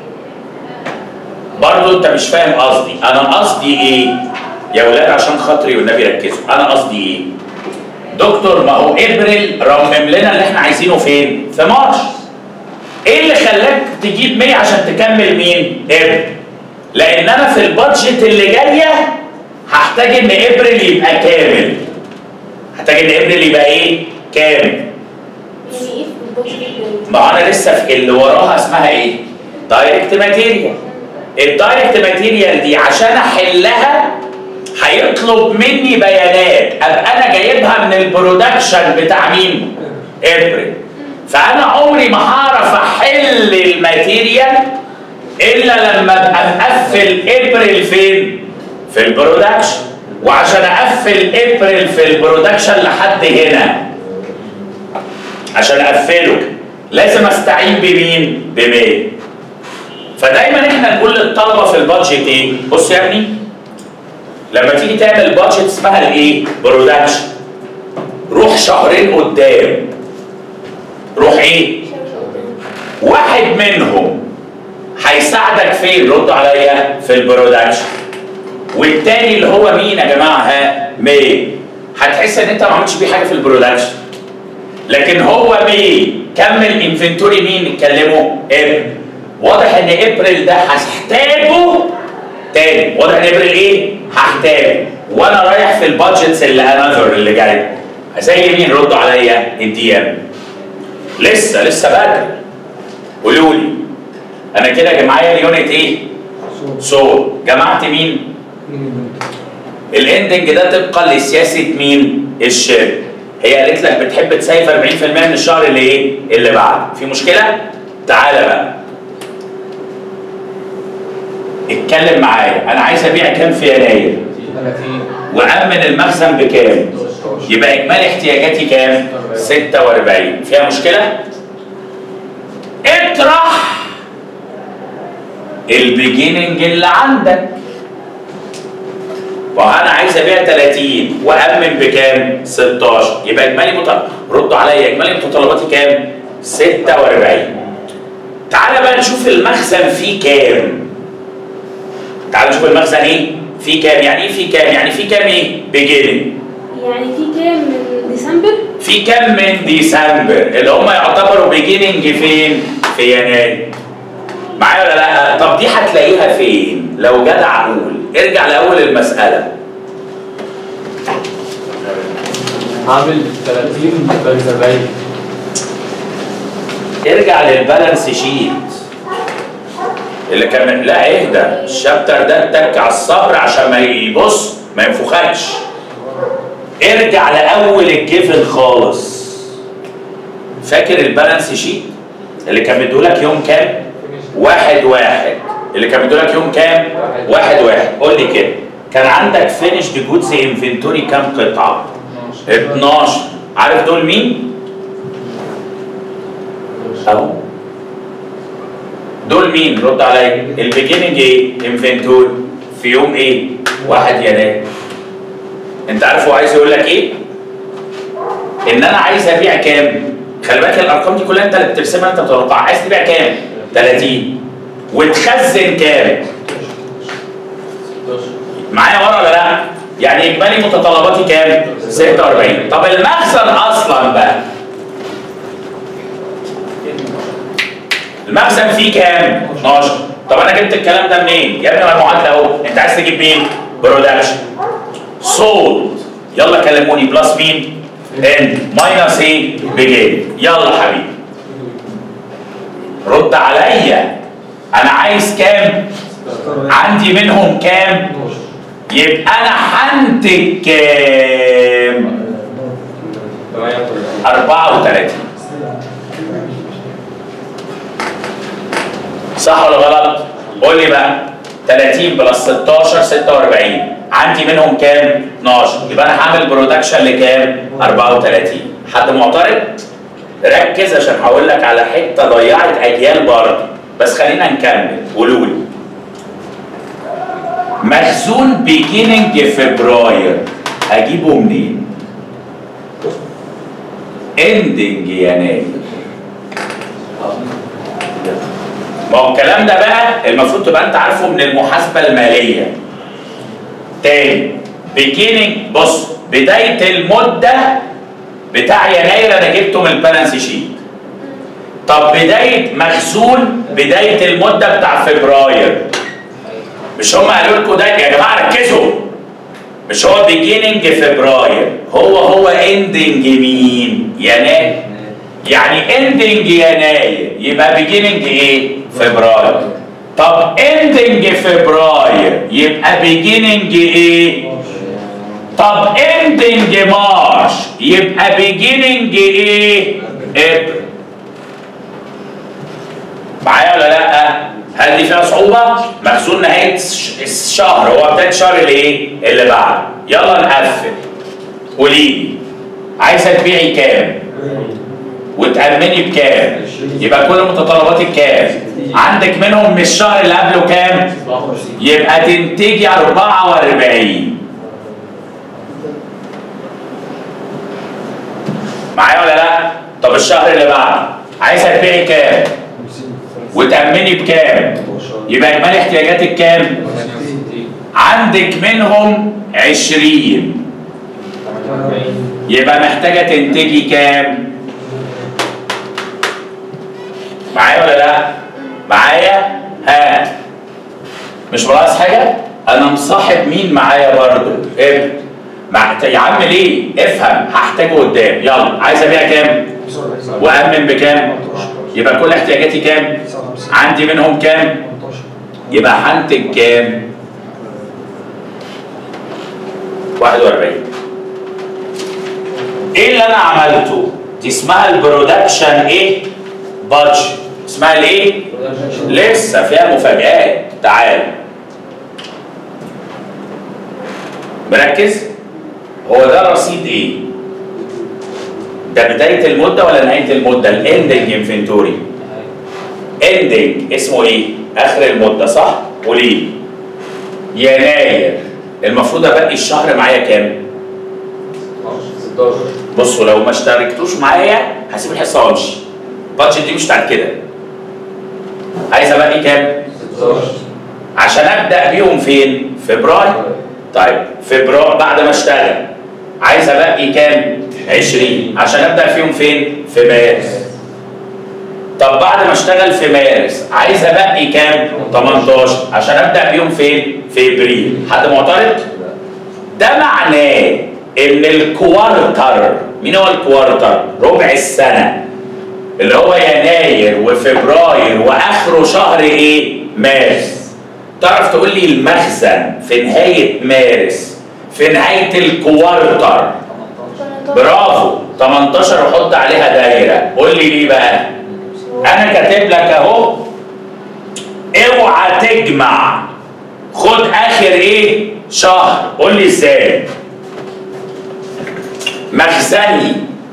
برضو أنت مش فاهم قصدي أنا قصدي إيه يا ولاد عشان خاطري والنبي ركزوا أنا قصدي إيه دكتور ما هو إبريل رمم لنا اللي إحنا عايزينه فين في مارش إيه اللي خلاك تجيب 100 عشان تكمل مين إبريل لأن أنا في البادجت اللي جاية هحتاج إن إبريل يبقى كامل هحتاج إن إبريل يبقى إيه كامل يعني ايه في البادجت الجاي؟ ما هو انا لسه في اللي وراها اسمها ايه؟ دايركت ماتيريال. الدايركت ماتيريال دي عشان احلها هيطلب مني بيانات ابقى انا جايبها من البرودكشن بتاع مين؟ ابريل. فانا عمري ما هعرف احل الماتيريال الا لما ابقى مقفل ابريل فين؟ في البرودكشن. وعشان اقفل ابريل في البرودكشن لحد هنا عشان اقفله لازم استعين بمين؟ بمين؟ فدايما احنا نقول للطلبه في البادجت ايه؟ بص يا ابني لما تيجي تعمل بادجت اسمها الايه؟ برودكشن روح شهرين قدام روح ايه؟ واحد منهم هيساعدك فين؟ رد عليا في البرودكشن والتاني اللي هو مين يا جماعه ها؟ مي هتحس ان انت ما عملتش بيه حاجه في البرودكشن لكن هو مي كمل انفنتوري مين نتكلمه ابريل واضح ان ابريل ده هحتاجه تاني واضح ان ابريل ايه هحتاجه وانا رايح في البادجتس اللي انذر اللي جاي زي مين ردوا عليا الدي ام لسه لسه بدري قولوا لي انا كده معايا اليونت ايه سو جمعت مين الاندنج ده طبقا لسياسه مين الشركه هي قالت لك بتحب تسيف 40% من الشهر اللي ايه؟ اللي بعده، في مشكلة؟ تعالى بقى. اتكلم معايا، أنا عايز أبيع كام في يناير؟ 30 وأمن المخزن بكام؟ يبقى إجمالي احتياجاتي كام؟ 46 فيها مشكلة؟ اطرح البيجيننج اللي عندك وانا عايز ابيع 30 وامن بكام؟ 16 يبقى اجمالي مت... ردوا عليا اجمالي متطلباتي كام؟ 46 تعالى بقى نشوف المخزن فيه كام تعالى نشوف المخزن ايه؟ فيه كام؟ يعني ايه فيه كام؟ يعني فيه كام ايه؟ بيجيننج يعني في كام من ديسمبر؟ في كام من ديسمبر اللي هم يعتبروا بيجيننج فين؟ في يناير معايا ولا لا؟ طب دي هتلاقيها فين؟ لو جدع قول ارجع لاول المساله عامل 30 بل 70 ارجع للبالانس شيت اللي كان لا اهدى الشابتر ده اتك على الصبر عشان ما يبص ما ينفخكش ارجع لاول الجيفن خالص فاكر البالانس شيت اللي كان مديهولك يوم كام؟ واحد واحد اللي كان مديهولك يوم كام؟ واحد واحد قول لي كده كان عندك فينيشد جودز انفنتوري كام قطعه؟ 12 عارف دول مين؟ اهو دول مين؟ رد عليا البيجيننج ايه؟ انفنتوري في يوم ايه؟ 1 يناير انت عارف هو عايز يقول لك ايه؟ ان انا عايز ابيع كام؟ خلي بالك الارقام دي كلها انت اللي بترسمها انت بتتوقع عايز تبيع كام 30 وتخزن كام 16 معايا ورا ولا لا يعني اجمالي متطلباتي كام 46 طب المخزن اصلا بقى المخزن فيه كام 12 طب انا جبت الكلام ده منين يا ابني ما المعادله اهو انت عايز تجيب مين برودكشن سولد يلا كلموني بلس مين ان ماينس ايه بجيب يلا حبيبي رد عليا انا عايز كام عندي منهم كام يبقى انا هنتج كام 34 صح ولا غلط قول لي بقى 30 بلس 16 46 عندي منهم كام 12 يبقى انا هعمل برودكشن لكام 34 حد معترض ركز عشان هقول لك على حته ضيعت اجيال برضه بس خلينا نكمل قولوا لي مخزون بيجيننج فبراير اجيبه منين اندنج يناير ما هو الكلام ده بقى المفروض تبقى انت عارفه من المحاسبه الماليه تاني بيجيننج بص بدايه المده بتاع يناير انا جبته من البالانس شيت طب بدايه مخزون بدايه المده بتاع فبراير مش هم قالوا لكم ده يا جماعه ركزوا مش هو بيجيننج فبراير هو هو اندنج مين يناير يعني اندنج يناير يبقى بيجيننج ايه فبراير طب اندنج فبراير يبقى بيجيننج ايه طب اندنج مارش يبقى بيجيننج ايه ابريل معايا ولا لا هل دي فيها صعوبة؟ مخزون نهاية الش- الشهر هو بداية الشهر اللي ايه؟ اللي بعد يلا نقفل قولي لي عايزة تبيعي كام؟ وتأمني بكام؟ يبقى كل متطلباتك كام؟ عندك منهم من الشهر اللي قبله كام؟ 57 يبقى تنتجي 44 معايا ولا لا؟ طب الشهر اللي بعده عايزة تبيعي كام؟ وتأمني بكام؟ يبقى إجمالي احتياجاتك كام؟ 68 عندك منهم 20 48 يبقى محتاجة تنتجي كام؟ معايا ولا لا؟ معايا؟ ها مش بلاحظ حاجة؟ أنا مصاحب مين معايا برضه؟ ابن مع... يا عم ليه؟ افهم هحتاجه قدام يلا عايز ابيع كام؟ وأمن بكام؟ يبقى كل احتياجاتي كام؟ عندي منهم كام؟ يبقى هنتج كام؟ 41 ايه اللي انا عملته؟ دي اسمها البرودكشن ايه؟ بادج اسمها الايه؟ لسه فيها مفاجآت تعال مركز؟ هو ده رصيد ايه؟ ده بداية المدة ولا نهاية المدة؟ الاندنج انفنتوري اندنج اسمه ايه؟ اخر المدة صح؟ قولي لي. يناير المفروض ابقي الشهر معايا كام؟ 16 بصوا لو ما اشتركتوش معايا هسيب الحصه وامشي البادجت دي مش بتاعت كده عايز ابقى كام 16 عشان ابدا بيهم فين فبراير طيب فبراير بعد ما اشتغل عايز ابقي كام 20 عشان ابدا فيهم فين في مارس طب بعد ما اشتغل في مارس عايز ابقي كام 18 عشان ابدا بيهم فين في ابريل حد معترض ده معناه ان الكوارتر مين هو الكوارتر ربع السنه اللي هو يناير وفبراير واخره شهر ايه مارس تعرف تقول لي المخزن في نهايه مارس في نهايه الكوارتر برافو 18 وحط عليها دايره قول لي ليه بقى انا كاتب لك اهو اوعى تجمع خد اخر ايه شهر قول لي ازاي مخزني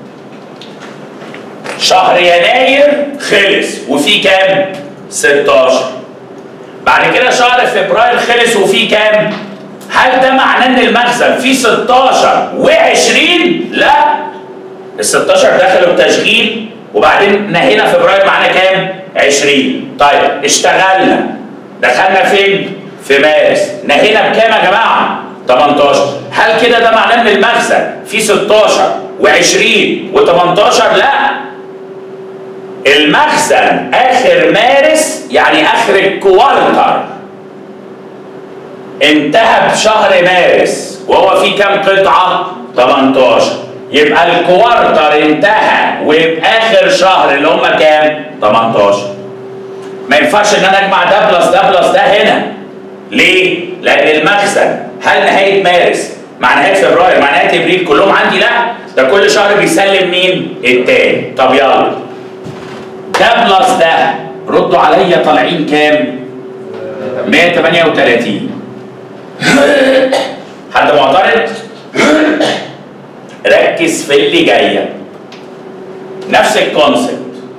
شهر يناير خلص وفي كام 16 بعد كده شهر فبراير خلص وفي كام هل ده معناه ان المخزن فيه 16 و20 لا ال 16 دخلوا التشغيل وبعدين نهينا فبراير معانا كام 20 طيب اشتغلنا دخلنا فين في مارس نهينا بكام يا جماعه 18 هل كده ده معناه ان المخزن فيه 16 و20 و18 لا المخزن اخر مارس يعني اخر الكوارتر انتهى بشهر مارس وهو فيه كام قطعه 18 يبقى الكوارتر انتهى وباخر شهر اللي هم كام 18 ما ينفعش ان انا اجمع ده بلس ده بلس ده هنا ليه لان المخزن هل نهايه مارس مع نهايه فبراير مع نهايه ابريل كلهم عندي لا ده كل شهر بيسلم مين التاني طب يلا ده بلس ده ردوا عليا طالعين كام 138 حد معترض ركز في اللي جايه نفس الكونسبت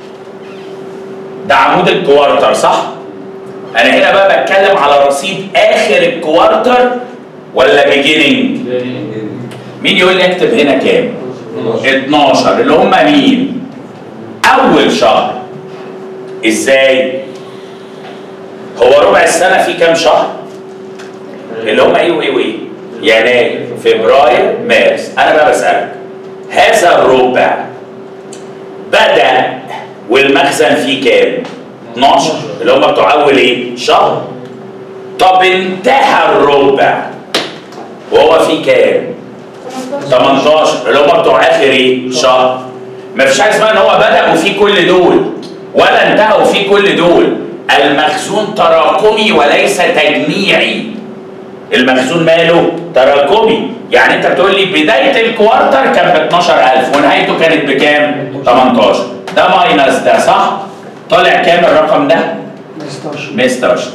ده عمود الكوارتر صح انا هنا بقى بتكلم على رصيد اخر الكوارتر ولا بيجيننج مين يقول لي اكتب هنا كام 12 اللي هم مين اول شهر ازاي هو ربع السنه فيه كام شهر اللي هم ايه وايه وايه يناير فبراير مارس انا بقى بسالك هذا الربع بدا والمخزن فيه كام 12 اللي هم بتوع اول ايه شهر طب انتهى الربع وهو فيه كام 18 اللي هم بتوع اخر ايه شهر ما فيش حاجه اسمها ان هو بدا وفيه كل دول ولا انتهى وفيه كل دول المخزون تراكمي وليس تجميعي المخزون ماله تراكمي يعني انت بتقول لي بدايه الكوارتر كان ب 12000 ونهايته كانت بكام 18 ده ماينس ده صح طالع كام الرقم ده 15 15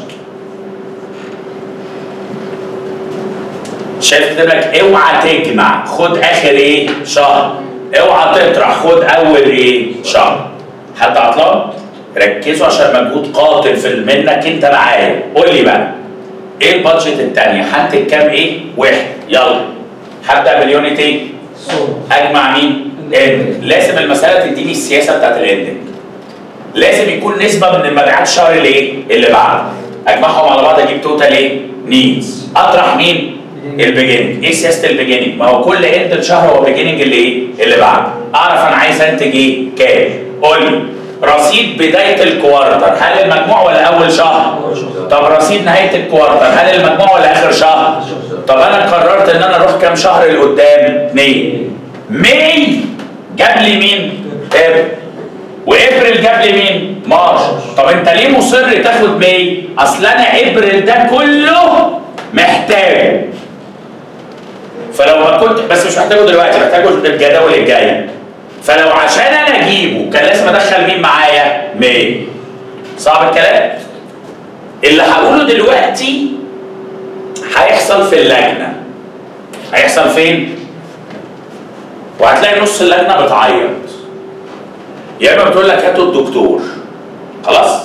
شايف كتب لك اوعى تجمع خد اخر ايه شهر اوعى تطرح خد اول ايه شهر حد عطلان ركزوا عشان مجهود قاتل في منك انت معايا قول لي بقى ايه البادجت الثانيه هنتج كام ايه واحد يلا هبدا باليونت ايه صور اجمع مين اند لازم المساله تديني السياسه بتاعت الاندنج لازم يكون نسبه من المبيعات الشهر اللي ايه اللي بعده اجمعهم على بعض اجيب توتال ايه نيدز اطرح مين البيجيننج ايه سياسه البيجيننج ما هو كل اند الشهر هو بيجيننج اللي ايه اللي بعده اعرف انا عايز انتج ايه كام قول لي رصيد بدايه الكوارتر هل المجموع ولا اول شهر طب رصيد نهايه الكوارتر هل المجموع ولا اخر شهر طب انا قررت ان انا اروح كام شهر لقدام اثنين ماي جاب لي مين ابريل وابريل جاب لي مين مارش طب انت ليه مصر تاخد ماي اصل انا ابريل ده كله محتاج فلو ما كنت بس مش محتاجه دلوقتي محتاجه الجداول الجايه فلو عشان انا اجيبه كان لازم ادخل مين معايا ماي صعب الكلام اللي هقوله دلوقتي هيحصل في اللجنه هيحصل فين وهتلاقي نص اللجنه بتعيط يا اما بتقول لك هاتوا الدكتور خلاص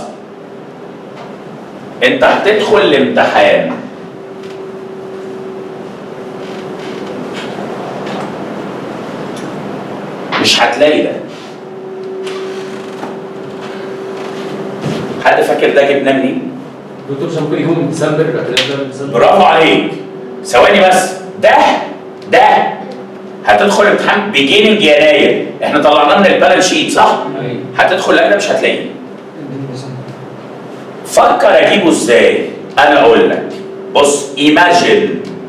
انت هتدخل الامتحان مش هتلاقي ده حد فاكر ده جبناه منين؟ دكتور مش ممكن يكون من ديسمبر الكلام ده من ديسمبر برافو عليك ثواني بس ده ده هتدخل امتحان بيجيننج يناير احنا طلعناه من البالانس شيت صح؟ أيوة. هتدخل لجنه مش هتلاقيه فكر اجيبه ازاي انا اقول لك بص ايماجن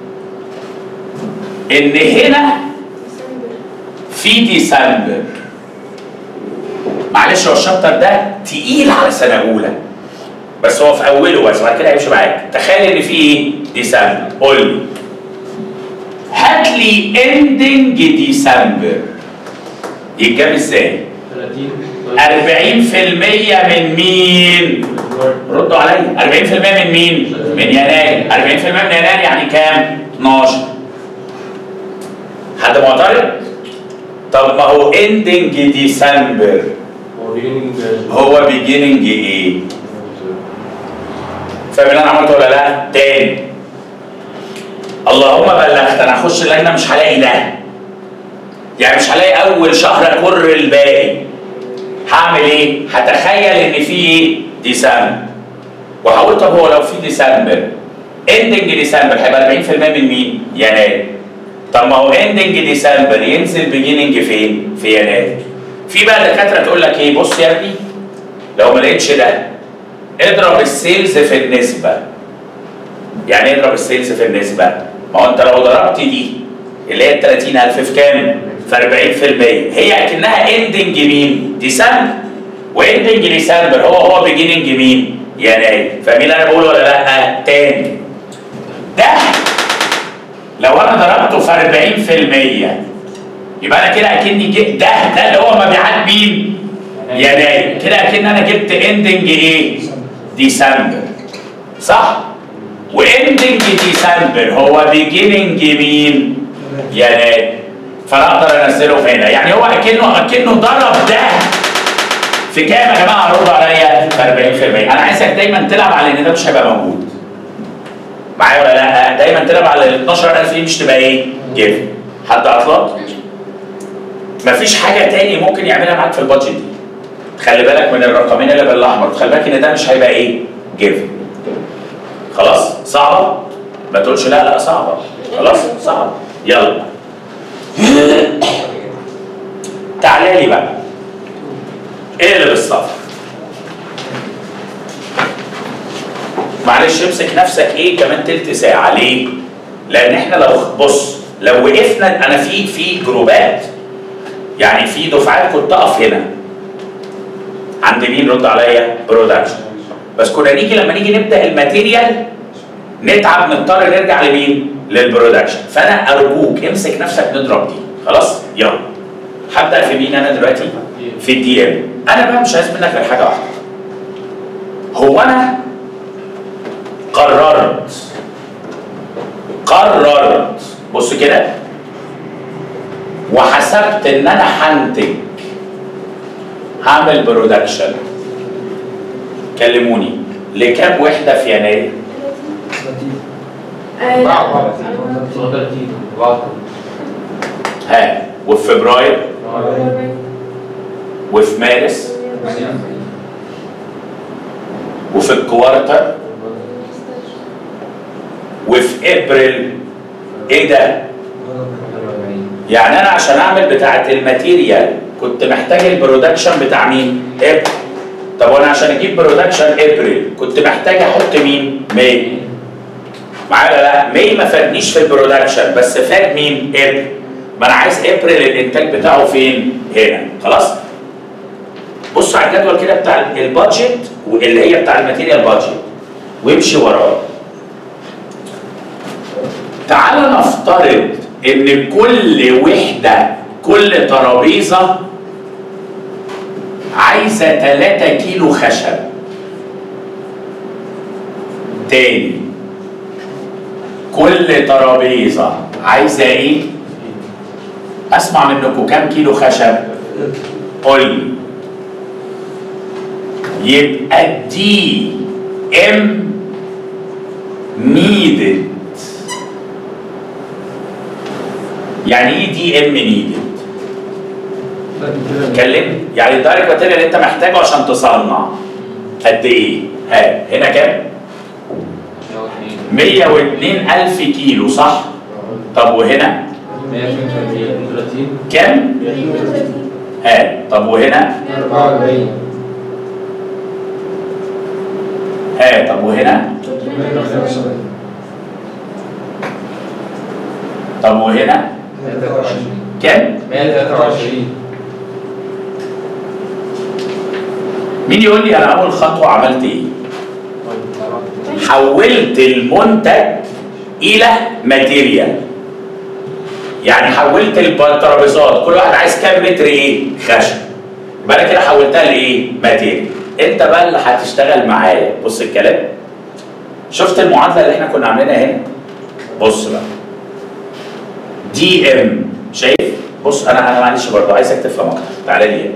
ان هنا في ديسمبر معلش هو الشابتر ده تقيل على سنه اولى بس هو في اوله بس بعد كده هيمشي معاك تخيل ان في ايه ديسمبر قول لي هات لي اندنج ديسمبر يتجاب ازاي 30 40% من مين ردوا عليا 40% من مين من يناير 40% من يناير يعني كام 12 حد معترض طب ما هو اندنج ديسمبر هو beginning هو بيجيننج ايه فاهم اللي انا عملته ولا لا تاني اللهم بلغت انا هخش اللجنه مش هلاقي ده يعني مش هلاقي اول شهر اكر الباقي هعمل ايه؟ هتخيل ان في ايه؟ ديسمبر وهقول طب هو لو في ديسمبر اندنج ديسمبر هيبقى 40% من مين؟ يناير طب ما هو اندنج ديسمبر ينزل بيجيننج فين؟ في يناير في بقى دكاتره تقول لك ايه؟ بص يا ابني لو ما لقيتش ده اضرب السيلز في النسبه يعني ايه اضرب السيلز في النسبه؟ ما هو انت لو ضربت دي اللي هي ال 30000 في كام؟ في 40% هي اكنها اندنج مين؟ ديسمبر واندنج ديسمبر هو هو بيجيننج مين؟ يناير فاهمين اللي انا بقوله ولا لا؟ تاني ده لو انا ضربته في 40% يبقى انا كده اكني جبت ده ده اللي هو مبيعات مين؟ يناير كده اكن انا جبت اندنج ايه؟ ديسمبر صح؟ واندنج ديسمبر هو بيجيننج مين؟ يناير فانا اقدر انزله في هنا يعني هو اكنه اكنه ضرب ده في كام يا جماعه ردوا عليا؟ في 40% انا عايزك دايما تلعب على ان ده مش هيبقى موجود معايا ولا لا؟ دايما تلعب على ال 12000 دي مش تبقى ايه؟ جيف حد اطلق؟ مفيش حاجه تاني ممكن يعملها معاك في البادجت دي خلي بالك من الرقمين اللي بالاحمر خلي بالك ان ده مش هيبقى ايه؟ جيف خلاص؟ صعبه؟ ما تقولش لا لا صعبه خلاص؟ صعبه يلا تعالى لي بقى اقلب الصف معلش امسك نفسك ايه كمان تلت ساعه ليه؟ لان احنا لو بص لو وقفنا انا في في جروبات يعني في دفعات كنت اقف هنا عند مين رد عليا؟ برودكشن بس كنا نيجي لما نيجي نبدا الماتيريال نتعب نضطر نرجع لمين؟ للبرودكشن فانا ارجوك امسك نفسك نضرب دي خلاص؟ يلا هبدا في مين انا دلوقتي؟ في الدي ام انا بقى مش عايز منك غير حاجه واحده هو انا قررت قررت بص كده وحسبت ان انا هنتج هعمل برودكشن كلموني لكام وحده في يناير؟ آه، لا. 30 34 ها وفي فبراير وفي مارس وفي الكوارتر وفي ابريل ايه ده؟ يعني انا عشان اعمل بتاعه الماتيريال كنت محتاج البرودكشن بتاع مين؟ ابريل طب وانا عشان اجيب برودكشن ابريل كنت محتاج احط مين؟ ماي معايا ولا لا؟ ماي ما فادنيش في البرودكشن بس فاد مين؟ ابريل ما انا عايز ابريل الانتاج بتاعه فين؟ هنا خلاص؟ بص على الجدول كده بتاع البادجت واللي هي بتاع الماتيريال بادجت وامشي وراه تعال نفترض ان كل وحده كل ترابيزه عايزه 3 كيلو خشب تاني كل ترابيزه عايزه ايه اسمع منكم كام كيلو خشب قول لي يبقى دي ام نيدد يعني ايه دي ام نيدد اتكلم يعني الدايركت ماتيريال اللي انت محتاجه عشان تصنع قد ايه ها هنا كام 102 الف كيلو صح طب وهنا 132 كام ها طب وهنا 44 ها طب وهنا 175 طب وهنا 123 كام 123 مين يقول لي انا اول خطوه عملت ايه حولت المنتج الى ماتيريال يعني حولت الترابيزات كل واحد عايز كام متر ايه خشب يبقى انا كده حولتها لايه ماتيريال انت بقى اللي هتشتغل معايا بص الكلام شفت المعادله اللي احنا كنا عاملينها هنا بص بقى دي ام شايف بص انا انا معلش برضه عايزك تفهم اكتر تعالى لي هنا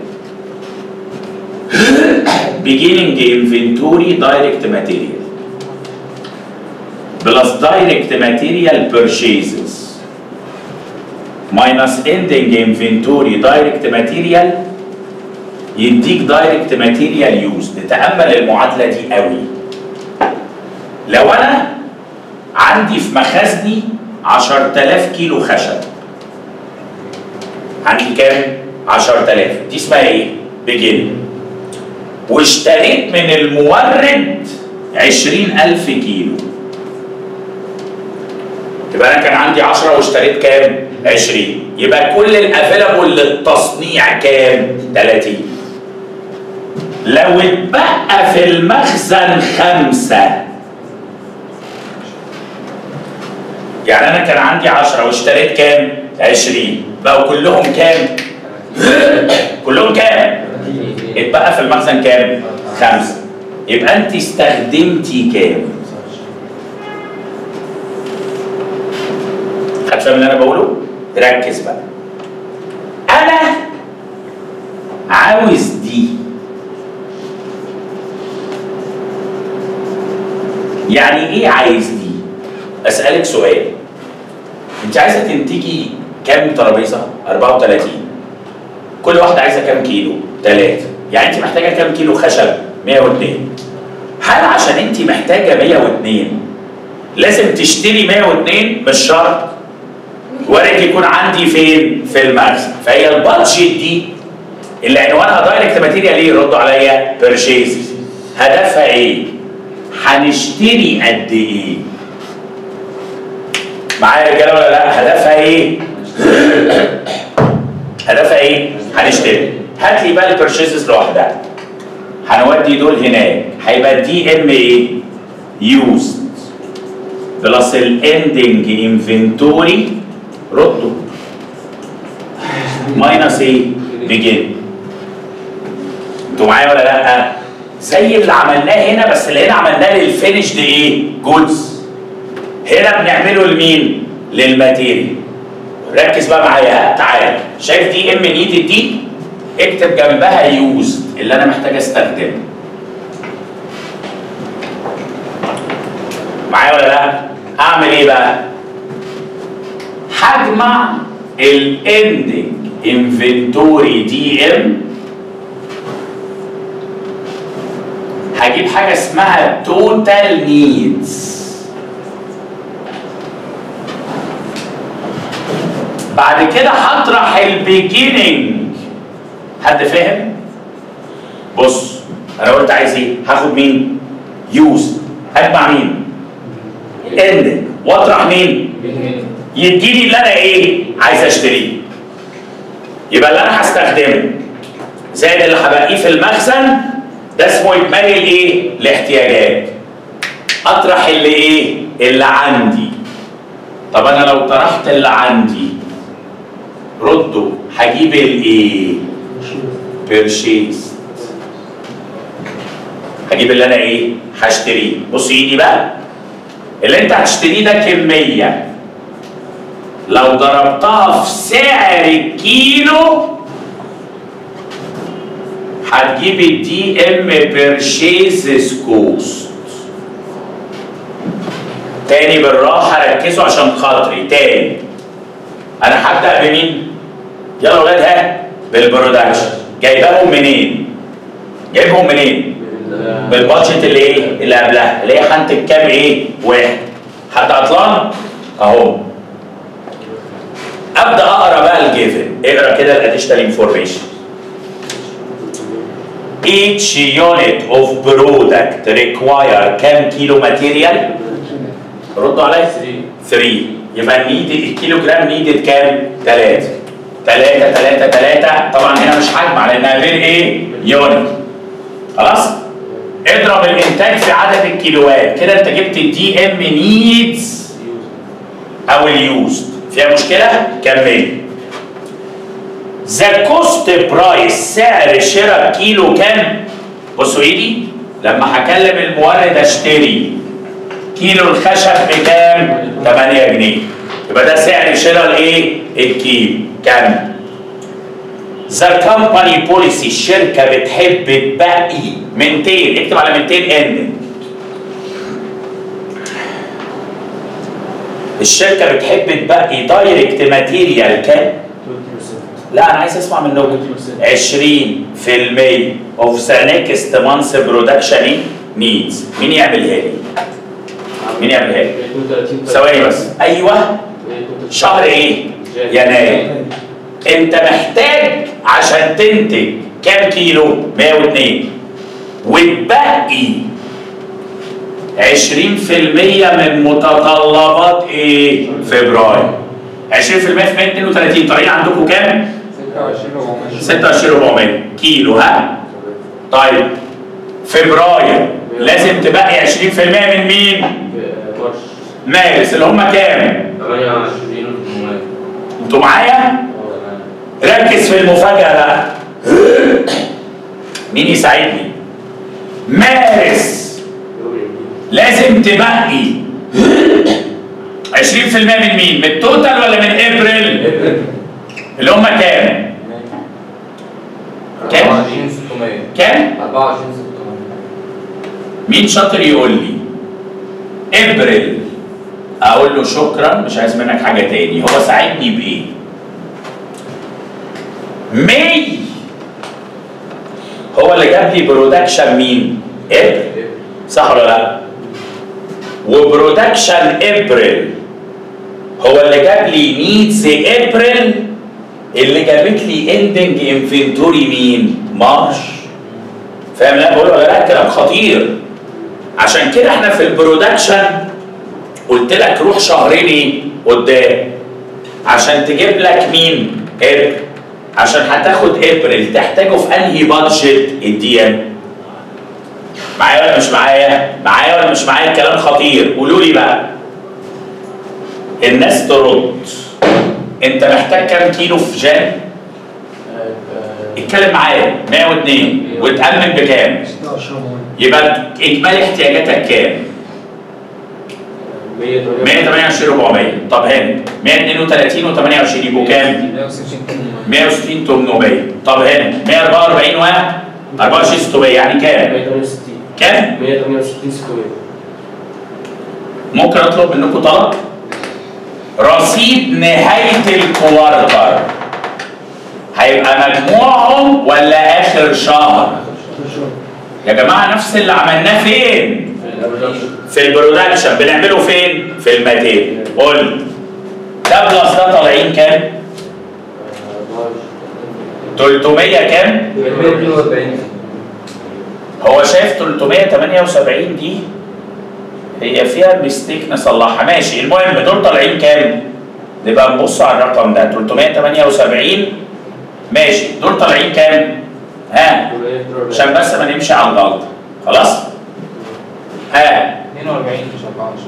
beginning inventory direct material plus direct material purchases minus ending inventory direct material يديك دايركت ماتيريال يوز تتامل المعادله دي قوي لو انا عندي في مخازني 10000 كيلو خشب عندي كام 10000 دي اسمها ايه بجن واشتريت من المورد 20000 كيلو يبقى انا كان عندي 10 واشتريت كام 20 يبقى كل الافيلابل للتصنيع كام 30 لو اتبقى في المخزن خمسة يعني انا كان عندي 10 واشتريت كام 20 بقوا كلهم كام كلهم كام اتبقى في المخزن كام خمسة يبقى انت استخدمتي كام حد فاهم اللي انا بقوله ركز بقى انا عاوز دي يعني ايه عايز دي اسالك سؤال انت عايزه تنتجي كام ترابيزه 34 كل واحده عايزه كام كيلو 3 يعني انت محتاجه كام كيلو خشب 102 هل عشان انت محتاجه 102 لازم تشتري 102 مش شرط وارد يكون عندي فين في المخزن فهي البادجت دي اللي عنوانها دايركت ماتيريال ايه يردوا عليا بيرشيز هدفها ايه هنشتري قد ايه معايا يا رجاله ولا لا هدفها ايه هدفها ايه هنشتري هات لي بقى البيرشيزز لوحدها هنودي دول هناك هيبقى دي ام ايه يوزد بلس الاندنج انفنتوري ردوا ماينس ايه بيجن انتوا معايا ولا لا زي اللي عملناه هنا بس اللي هنا عملناه للفينشد ايه جودز هنا بنعمله لمين للماتيريال ركز بقى معايا ها تعالى شايف دي ام نيدد دي اكتب جنبها يوز اللي انا محتاج استخدمه معايا ولا لا اعمل ايه بقى هجمع الاندنج انفنتوري دي ام هجيب حاجه اسمها توتال نيدز بعد كده هطرح البيجيننج حد فاهم بص انا قلت عايز ايه هاخد مين يوز هجمع مين الاندنج واطرح مين يديني اللي انا ايه عايز اشتريه يبقى اللي انا هستخدمه زائد اللي هبقيه في المخزن ده اسمه اجمالي الايه الاحتياجات اطرح اللي ايه اللي عندي طب انا لو طرحت اللي عندي ردوا هجيب الايه بيرشيز هجيب اللي انا ايه هشتريه بص ايدي بقى اللي انت هتشتريه ده كميه لو ضربتها في سعر الكيلو هتجيب الدي ام بيرشيز كوست تاني بالراحه ركزوا عشان خاطري تاني انا هبدا بمين يلا يا ولاد ها بالبرودكشن جايبهم منين جايبهم منين بالبادجت اللي ايه اللي قبلها اللي هي هنتج كام ايه واحد حد عطلان اهو ابدا اقرا بقى الجيفن اقرا كده الاديشنال انفورميشن each unit of product require كام كيلو ماتيريال ردوا عليا 3 يبقى النيد الكيلو جرام نيدد كام 3 3 3 3 طبعا هنا مش هجمع لانها غير ايه يونت خلاص اضرب الانتاج في عدد الكيلوات كده انت جبت الدي ام نيدز او اليوزد فيها مشكله كمل ذا كوست برايس سعر شراء كيلو كام بصوا ايدي لما هكلم المورد اشتري كيلو الخشب بكام 8 جنيه يبقى ده سعر شراء الايه الكيلو كام ذا كمباني بوليسي الشركه بتحب تبقي 200 اكتب على 200 ان الشركه بتحب تبقي دايركت ماتيريال كام لا انا عايز اسمع منكم 20% في المية of the next month production needs مين يعملها لي؟ مين يعملها لي؟ 32 ثواني بس ايوه شهر ايه؟ يناير انت محتاج عشان تنتج كام كيلو؟ 102 وتبقي 20% من متطلبات ايه؟ فبراير 20% في 132 طالعين عندكم كام؟ 26400 كيلو ها؟ طيب فبراير لازم تبقي 20% من مين؟ مارش مارس اللي هم كام؟ 28 800 انتوا معايا؟ ركز في المفاجأة بقى مين يساعدني؟ مارس لازم تبقي 20% من مين؟ من التوتال ولا من ابريل؟ اللي هم كام؟ كام؟ 24 600 كام؟ 24 600 مين شاطر يقول لي؟ ابريل اقول له شكرا مش عايز منك حاجه تاني هو ساعدني بايه؟ مي هو اللي جاب لي برودكشن مين؟ ابريل صح ولا لا؟ وبرودكشن ابريل هو اللي جاب لي نيدز ابريل اللي جابت لي اندنج انفنتوري مين؟ مارش فاهم اللي انا بقوله ولا لا؟ كلام خطير عشان كده احنا في البرودكشن قلت لك روح شهرين ايه؟ قدام عشان تجيب لك مين؟ ابريل عشان هتاخد ابريل تحتاجه في انهي بادجت الدي ام معايا ولا مش معايا؟ معايا ولا مش معايا الكلام خطير قولوا لي بقى الناس ترد انت محتاج كام كيلو في جان؟ اتكلم معايا 102 وتأمن بكام؟ 16 يبقى اجمالي احتياجاتك كام؟ 128 400 طب هنا 132 و28 يبقوا كام؟ 160 800 طب هنا 144 و 24 600 يعني كام؟ 168 كام؟ 168 600 ممكن اطلب منكم طلب؟ رصيد نهاية الكوارتر هيبقى مجموعهم ولا آخر شهر؟ يا جماعة نفس اللي عملناه فين؟ في البرودكشن بنعمله فين؟ في الماتيريال قول لي. ده بلس ده طالعين كام؟ 300 كام؟ 142 هو شايف 378 دي هي فيها ميستيك نصلحها ماشي المهم دول طالعين كام؟ نبقى نبص على الرقم ده 378 ماشي دول طالعين كام؟ ها عشان بس ما نمشي على الغلط خلاص؟ ها 42 مش 24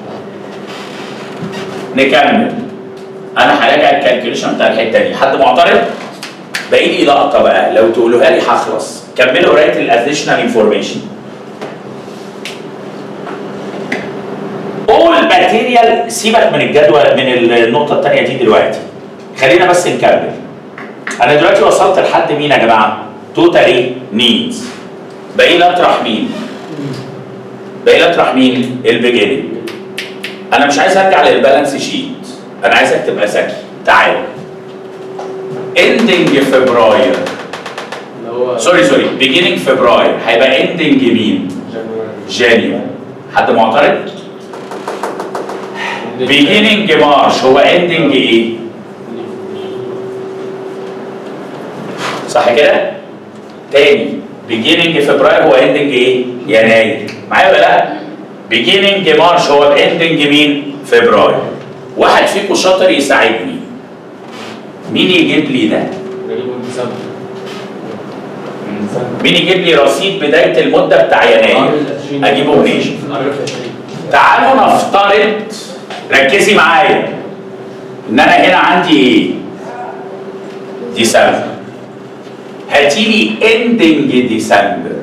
نكمل انا هراجع الكالكوليشن بتاع الحته دي حد معترض؟ باقي لي لقطه بقى لو تقولوها لي هخلص كملوا قرايه الاديشنال انفورميشن اول ماتيريال سيبك من الجدول من النقطه الثانيه دي دلوقتي خلينا بس نكمل انا دلوقتي وصلت لحد مين يا جماعه توتالي نيدز باقي لي اطرح مين باقي لي اطرح مين البيجيننج انا مش عايز ارجع للبالانس شيت انا عايزك تبقى ذكي تعال اندنج فبراير اللي هو سوري سوري بيجيننج فبراير هيبقى اندنج مين جانيو حد معترض بيجيننج مارش هو اندنج ايه صح كده تاني بيجيننج فبراير هو اندنج ايه يناير معايا ولا لا بيجيننج مارش هو الاندنج مين فبراير واحد فيكم شاطر يساعدني مين يجيب لي ده نجيبه من ديسمبر من ديسمبر مين يجيب لي رصيد بدايه المده بتاع يناير اجيبه منين عامل 20 تعالوا نفترض ركزي معايا ان انا هنا عندي ايه ديسمبر هاتي لي اندنج ديسمبر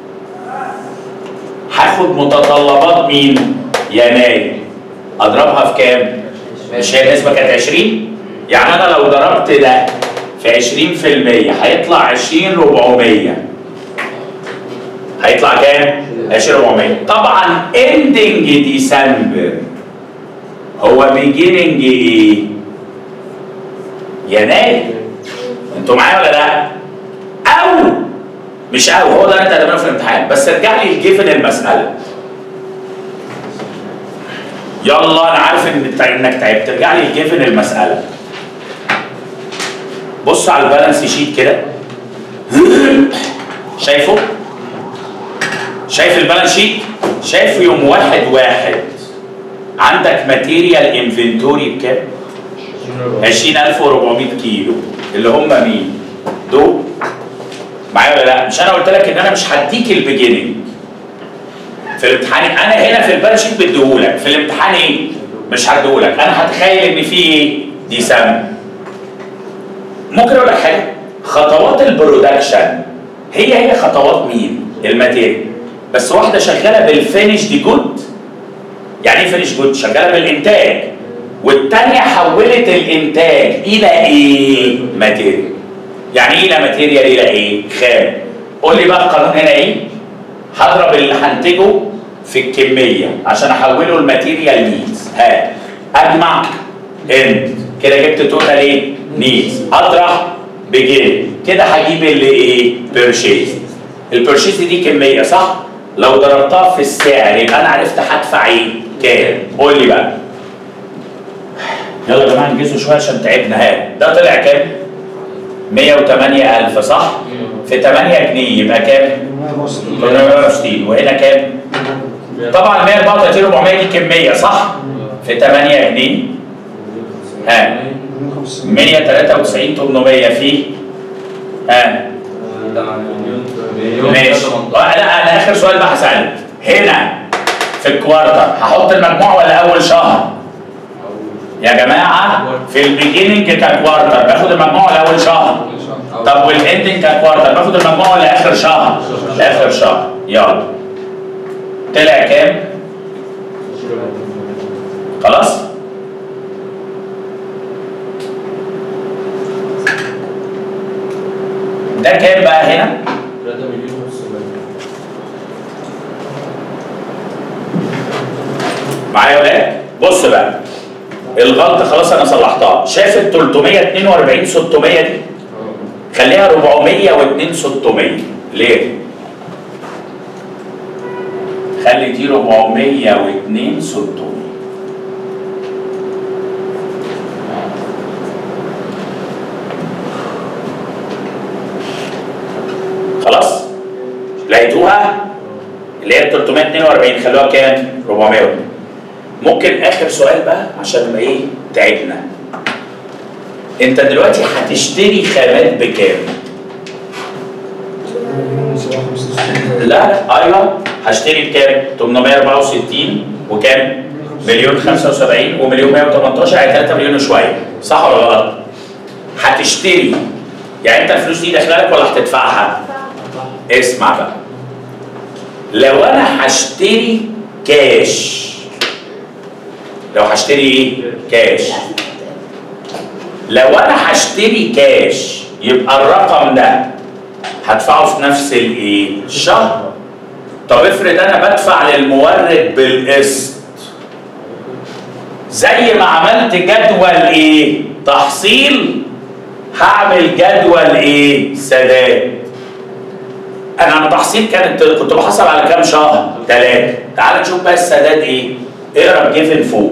هاخد متطلبات مين يناير اضربها في كام مش هي النسبه كانت 20 يعني انا لو ضربت ده في 20% هيطلع 20400 هيطلع كام 20400 طبعا اندنج ديسمبر هو بيجيننج ايه يناير انتوا معايا ولا لا او مش قوي هو ده اللي انت هتعمله في الامتحان بس ارجع لي الجيفن المساله يلا انا عارف ان انت انك تعبت ارجع لي الجيفن المساله بص على البالانس شيت كده شايفه شايف البالانس شيت شايف يوم واحد واحد عندك ماتيريال انفنتوري بكام 20400 كيلو اللي هم مين دول معايا ولا لا مش انا قلت لك ان انا مش هديك البيجيننج في الامتحان انا هنا في البالانس شيت بديهولك في الامتحان ايه مش هديهولك انا هتخيل ان في ايه دي سم ممكن اقول لك حاجه خطوات البرودكشن هي هي خطوات مين الماتيريال بس واحده شغاله بالفينش دي جود يعني ايه فينش جود شغاله بالانتاج والتانية حولت الانتاج الى ايه ماتيريال يعني ايه الى ماتيريال الى ايه خام قول لي بقى القانون هنا ايه هضرب اللي هنتجه في الكميه عشان احوله الماتيريال نيدز ها اجمع اند كده جبت توتال ايه نيدز اطرح بجين كده هجيب اللي ايه بيرشيز البيرشيز دي كميه صح لو ضربتها في السعر يبقى انا عرفت هدفع ايه كام قول لي بقى يلا يا جماعه انجزوا شويه عشان تعبنا ها ده طلع كام 108000 صح في 8 جنيه يبقى كام 860 وهنا كام طبعا 134 400 دي كميه صح في 8 جنيه ها 193 800 في ها ماشي آه، لا انا اخر سؤال بقى هسأله هنا في الكوارتر هحط المجموع ولا اول شهر يا جماعه في البيجيننج ككوارتر باخد المجموع ولا اول شهر طب والاندنج ككوارتر باخد المجموع ولا اخر شهر اخر شهر يلا طلع كام خلاص ده كام بقى هنا 3 مليون ونص معايا يا ولاد بص بقى الغلطه خلاص انا صلحتها شايف ال 342 600 دي خليها 402 600 ليه؟ خلي دي 402 600 خلاص؟ لقيتوها؟ اللي هي 342 خلوها كام؟ 400 ممكن اخر سؤال بقى عشان ما ايه تعبنا انت دلوقتي هتشتري خامات بكام؟ لا لا ايوه هشتري بكام؟ 864 وكام؟ مليون 75 ومليون 118 يعني 3 مليون وشويه صح ولا غلط؟ هتشتري يعني انت الفلوس دي داخله لك ولا هتدفعها؟ اسمع بقى لو انا هشتري كاش لو هشتري ايه؟ كاش لو انا هشتري كاش يبقى الرقم ده هدفعه في نفس الايه؟ الشهر طب افرض انا بدفع للمورد بالقسط زي ما عملت جدول ايه؟ تحصيل هعمل جدول ايه؟ سداد انا التحصيل كانت كنت بحصل على كام شهر؟ ثلاثة تعال نشوف بقى السداد ايه؟ اقرا الجيفن فوق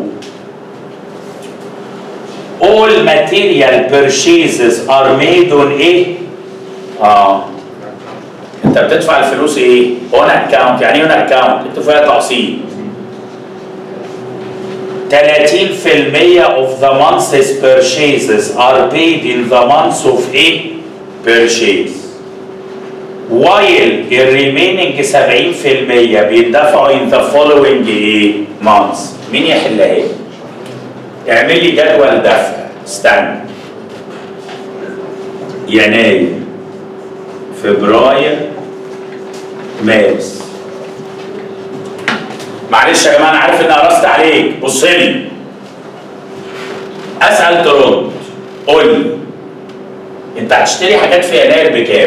all material purchases are made on ايه؟ اه انت بتدفع الفلوس ايه؟ اون اكونت يعني ايه اون اكونت؟ انت فيها تقسيط 30% of the month's purchases are paid in the months of a purchase while the remaining 70% بيدفعوا in the following ايه months مين يحلها ايه؟ اعمل لي جدول دفع استنى يناير فبراير مارس معلش يا جماعه انا عارف اني قرصت عليك بص لي اسال ترد قول لي انت هتشتري حاجات في يناير بكام؟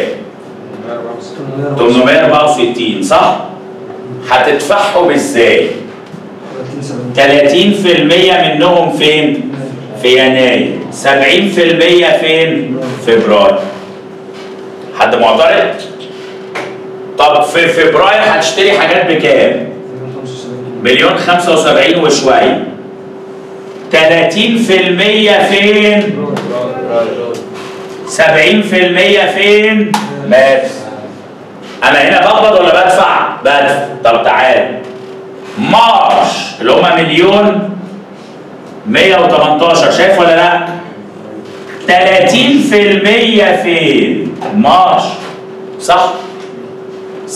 864 صح؟ هتدفعهم ازاي؟ 30% منهم فين؟ في يناير 70% فين؟ فبراير حد معترض؟ طب في فبراير هتشتري حاجات بكام؟ مليون خمسة وسبعين وشوية 30% فين؟ 70% فين؟ مارس انا هنا بقبض ولا بدفع؟ بدفع طب تعال مارش اللي هما مليون 118 شايف ولا لا؟ 30% فين؟ مارش صح؟ 70%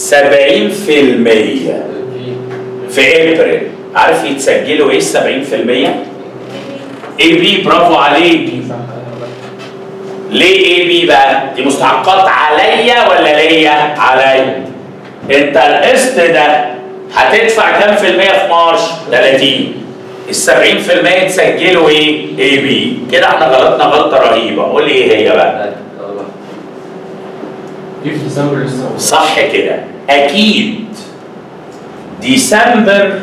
في ابريل عارف يتسجلوا ايه ال 70%؟ اي بي برافو عليك ليه اي بي بقى؟ دي مستحقات عليا ولا ليا؟ عليا انت القسط ده هتدفع كام في المية في مارش؟ 30 ال 70% يتسجلوا ايه؟ اي بي كده احنا غلطنا غلطه رهيبه قول لي ايه هي بقى؟ دي في ديسمبر لسه صح كده اكيد ديسمبر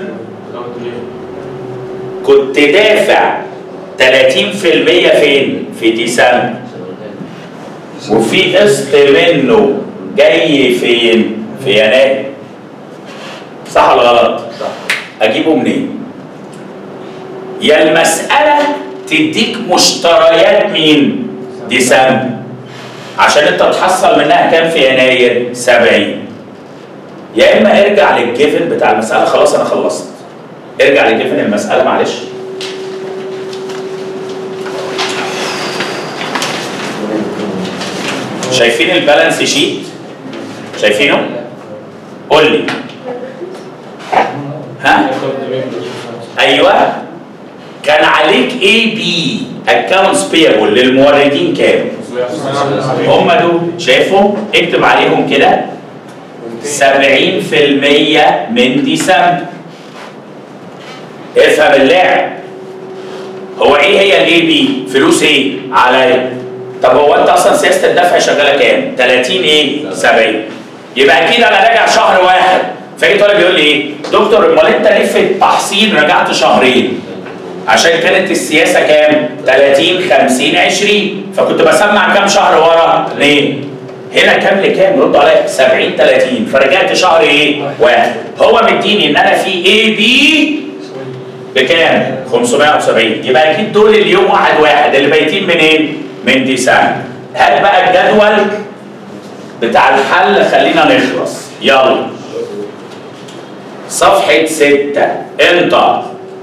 كنت دافع 30% فين؟ في ديسمبر وفي قسط منه جاي فين؟ في يناير صح ولا غلط؟ صح اجيبه منين؟ يا المسألة تديك مشتريات مين؟ ديسمبر عشان انت تحصل منها كام في يناير؟ 70 يا اما ارجع للجيفن بتاع المسألة خلاص انا خلصت ارجع لجيفن المسألة معلش شايفين البالانس شيت؟ شايفينه؟ قول لي ها؟ ايوه كان عليك اي بي اكونتس بيبل للموردين كام؟ هم دول شايفهم؟ اكتب عليهم كده 70% من ديسمبر افهم اللعب هو ايه هي الاي بي؟ فلوس ايه؟ عليا طب هو انت اصلا سياسه الدفع شغاله كام؟ 30 ايه؟ 70 يبقى اكيد انا راجع شهر واحد فاجي طالب يقول لي ايه؟ دكتور امال انت ليه في التحصيل رجعت شهرين؟ عشان كانت السياسه كام؟ 30 50 20 فكنت بسمع كام شهر ورا؟ اثنين هنا كام لكام؟ ردوا عليا 70 30 فرجعت شهر ايه؟ واحد هو مديني ان انا في اي بي بكام؟ 570 يبقى اكيد دول اليوم واحد واحد اللي بايتين منين؟ من ديسمبر هات بقى الجدول بتاع الحل خلينا نخلص يلا صفحة ستة انت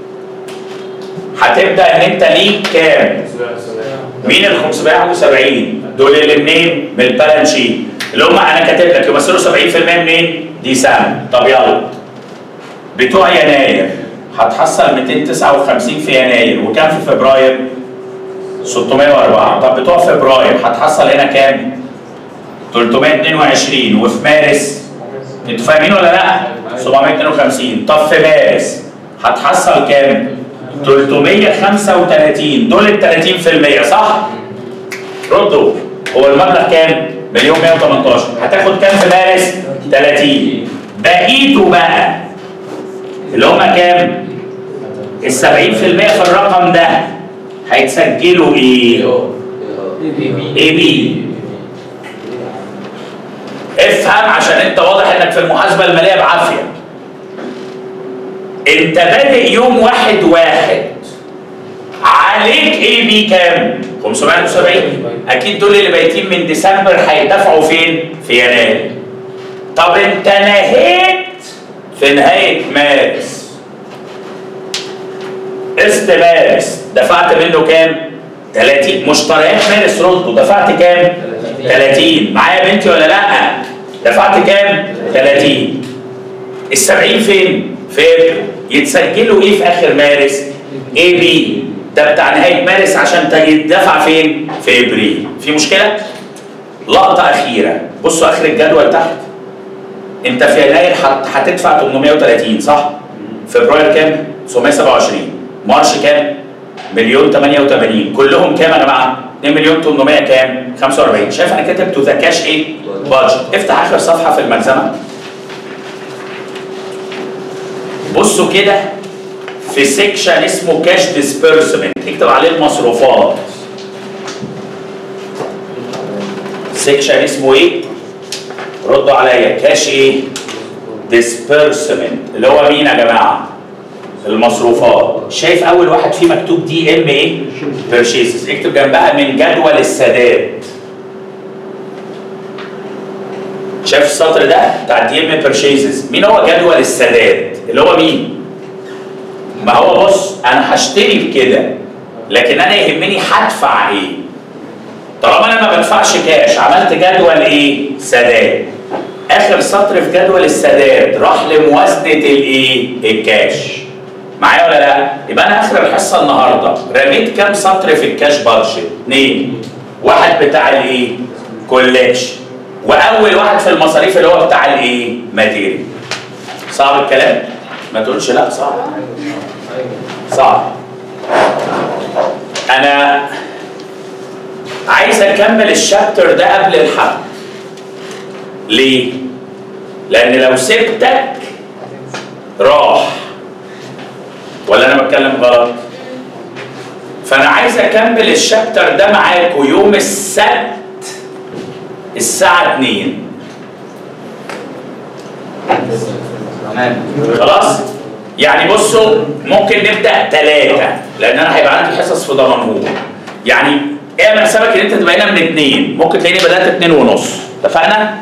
هتبدأ ان انت ليك كام؟ مين ال 571 دول اللي منين؟ من البالانس شيت اللي هم انا كاتب لك يمثلوا 70% منين؟ ديسمبر طب يلا بتوع يناير هتحصل 259 في يناير وكام في فبراير؟ 604 طب بتوع فبراير هتحصل هنا كام؟ 322 وفي مارس انتوا فاهمين ولا لا؟ 752 طب في مارس هتحصل كام؟ 335 دول ال 30% صح؟ ردوا هو المبلغ كام؟ مليون 118 هتاخد كام في مارس؟ 30 بقيته بقى اللي هم كام؟ ال 70% في الرقم ده هيتسجلوا ايه؟ اي بي افهم عشان انت واضح انك في المحاسبه الماليه بعافيه انت بادئ يوم واحد واحد عليك اي بي كام 570 اكيد دول اللي بايتين من ديسمبر هيدفعوا فين في يناير طب انت نهيت في نهايه مارس قسط مارس دفعت منه كام 30 مشتريات مارس ردوا دفعت كام 30 معايا بنتي ولا لا دفعت كام 30 ال 70 فين في ابريل يتسجلوا ايه في اخر مارس اي بي ده بتاع نهايه مارس عشان يتدفع فين في ابريل في مشكله لقطه اخيره بصوا اخر الجدول تحت انت في يناير هت- هتدفع 830 صح فبراير كام 927 مارش كام مليون 88 كلهم كام يا جماعه 2 مليون 800 كام 45 شايف انا كاتب تو ذا كاش ايه بادجت افتح اخر صفحه في الملزمه بصوا كده في سيكشن اسمه كاش ديسبيرسمنت اكتب عليه المصروفات سيكشن اسمه ايه ردوا عليا كاش ايه ديسبيرسمنت اللي هو مين يا جماعه المصروفات شايف اول واحد فيه مكتوب دي ام ايه بيرشيسز اكتب جنبها من جدول السداد شايف السطر ده بتاع دي ام بيرشيسز مين هو جدول السداد اللي هو مين ما هو بص انا هشتري بكده لكن انا يهمني هدفع ايه طالما انا ما بدفعش كاش عملت جدول ايه سداد اخر سطر في جدول السداد راح لموازنه الايه الكاش معايا ولا لا يبقى انا اخر الحصه النهارده رميت كام سطر في الكاش بادجت اثنين واحد بتاع الايه كولكشن واول واحد في المصاريف اللي هو بتاع الايه ماتيريال صعب الكلام ما تقولش لا صعب صعب انا عايز اكمل الشابتر ده قبل الحلقه ليه لان لو سبتك راح ولا انا بتكلم غلط فانا عايز اكمل الشابتر ده معاكم يوم السبت الساعه 2 تمام خلاص يعني بصوا ممكن نبدا ثلاثه لان انا هيبقى عندي حصص في دمنهور يعني اعمل حسابك ان انت تبقى هنا من اثنين ممكن تلاقيني بدات اثنين ونص اتفقنا؟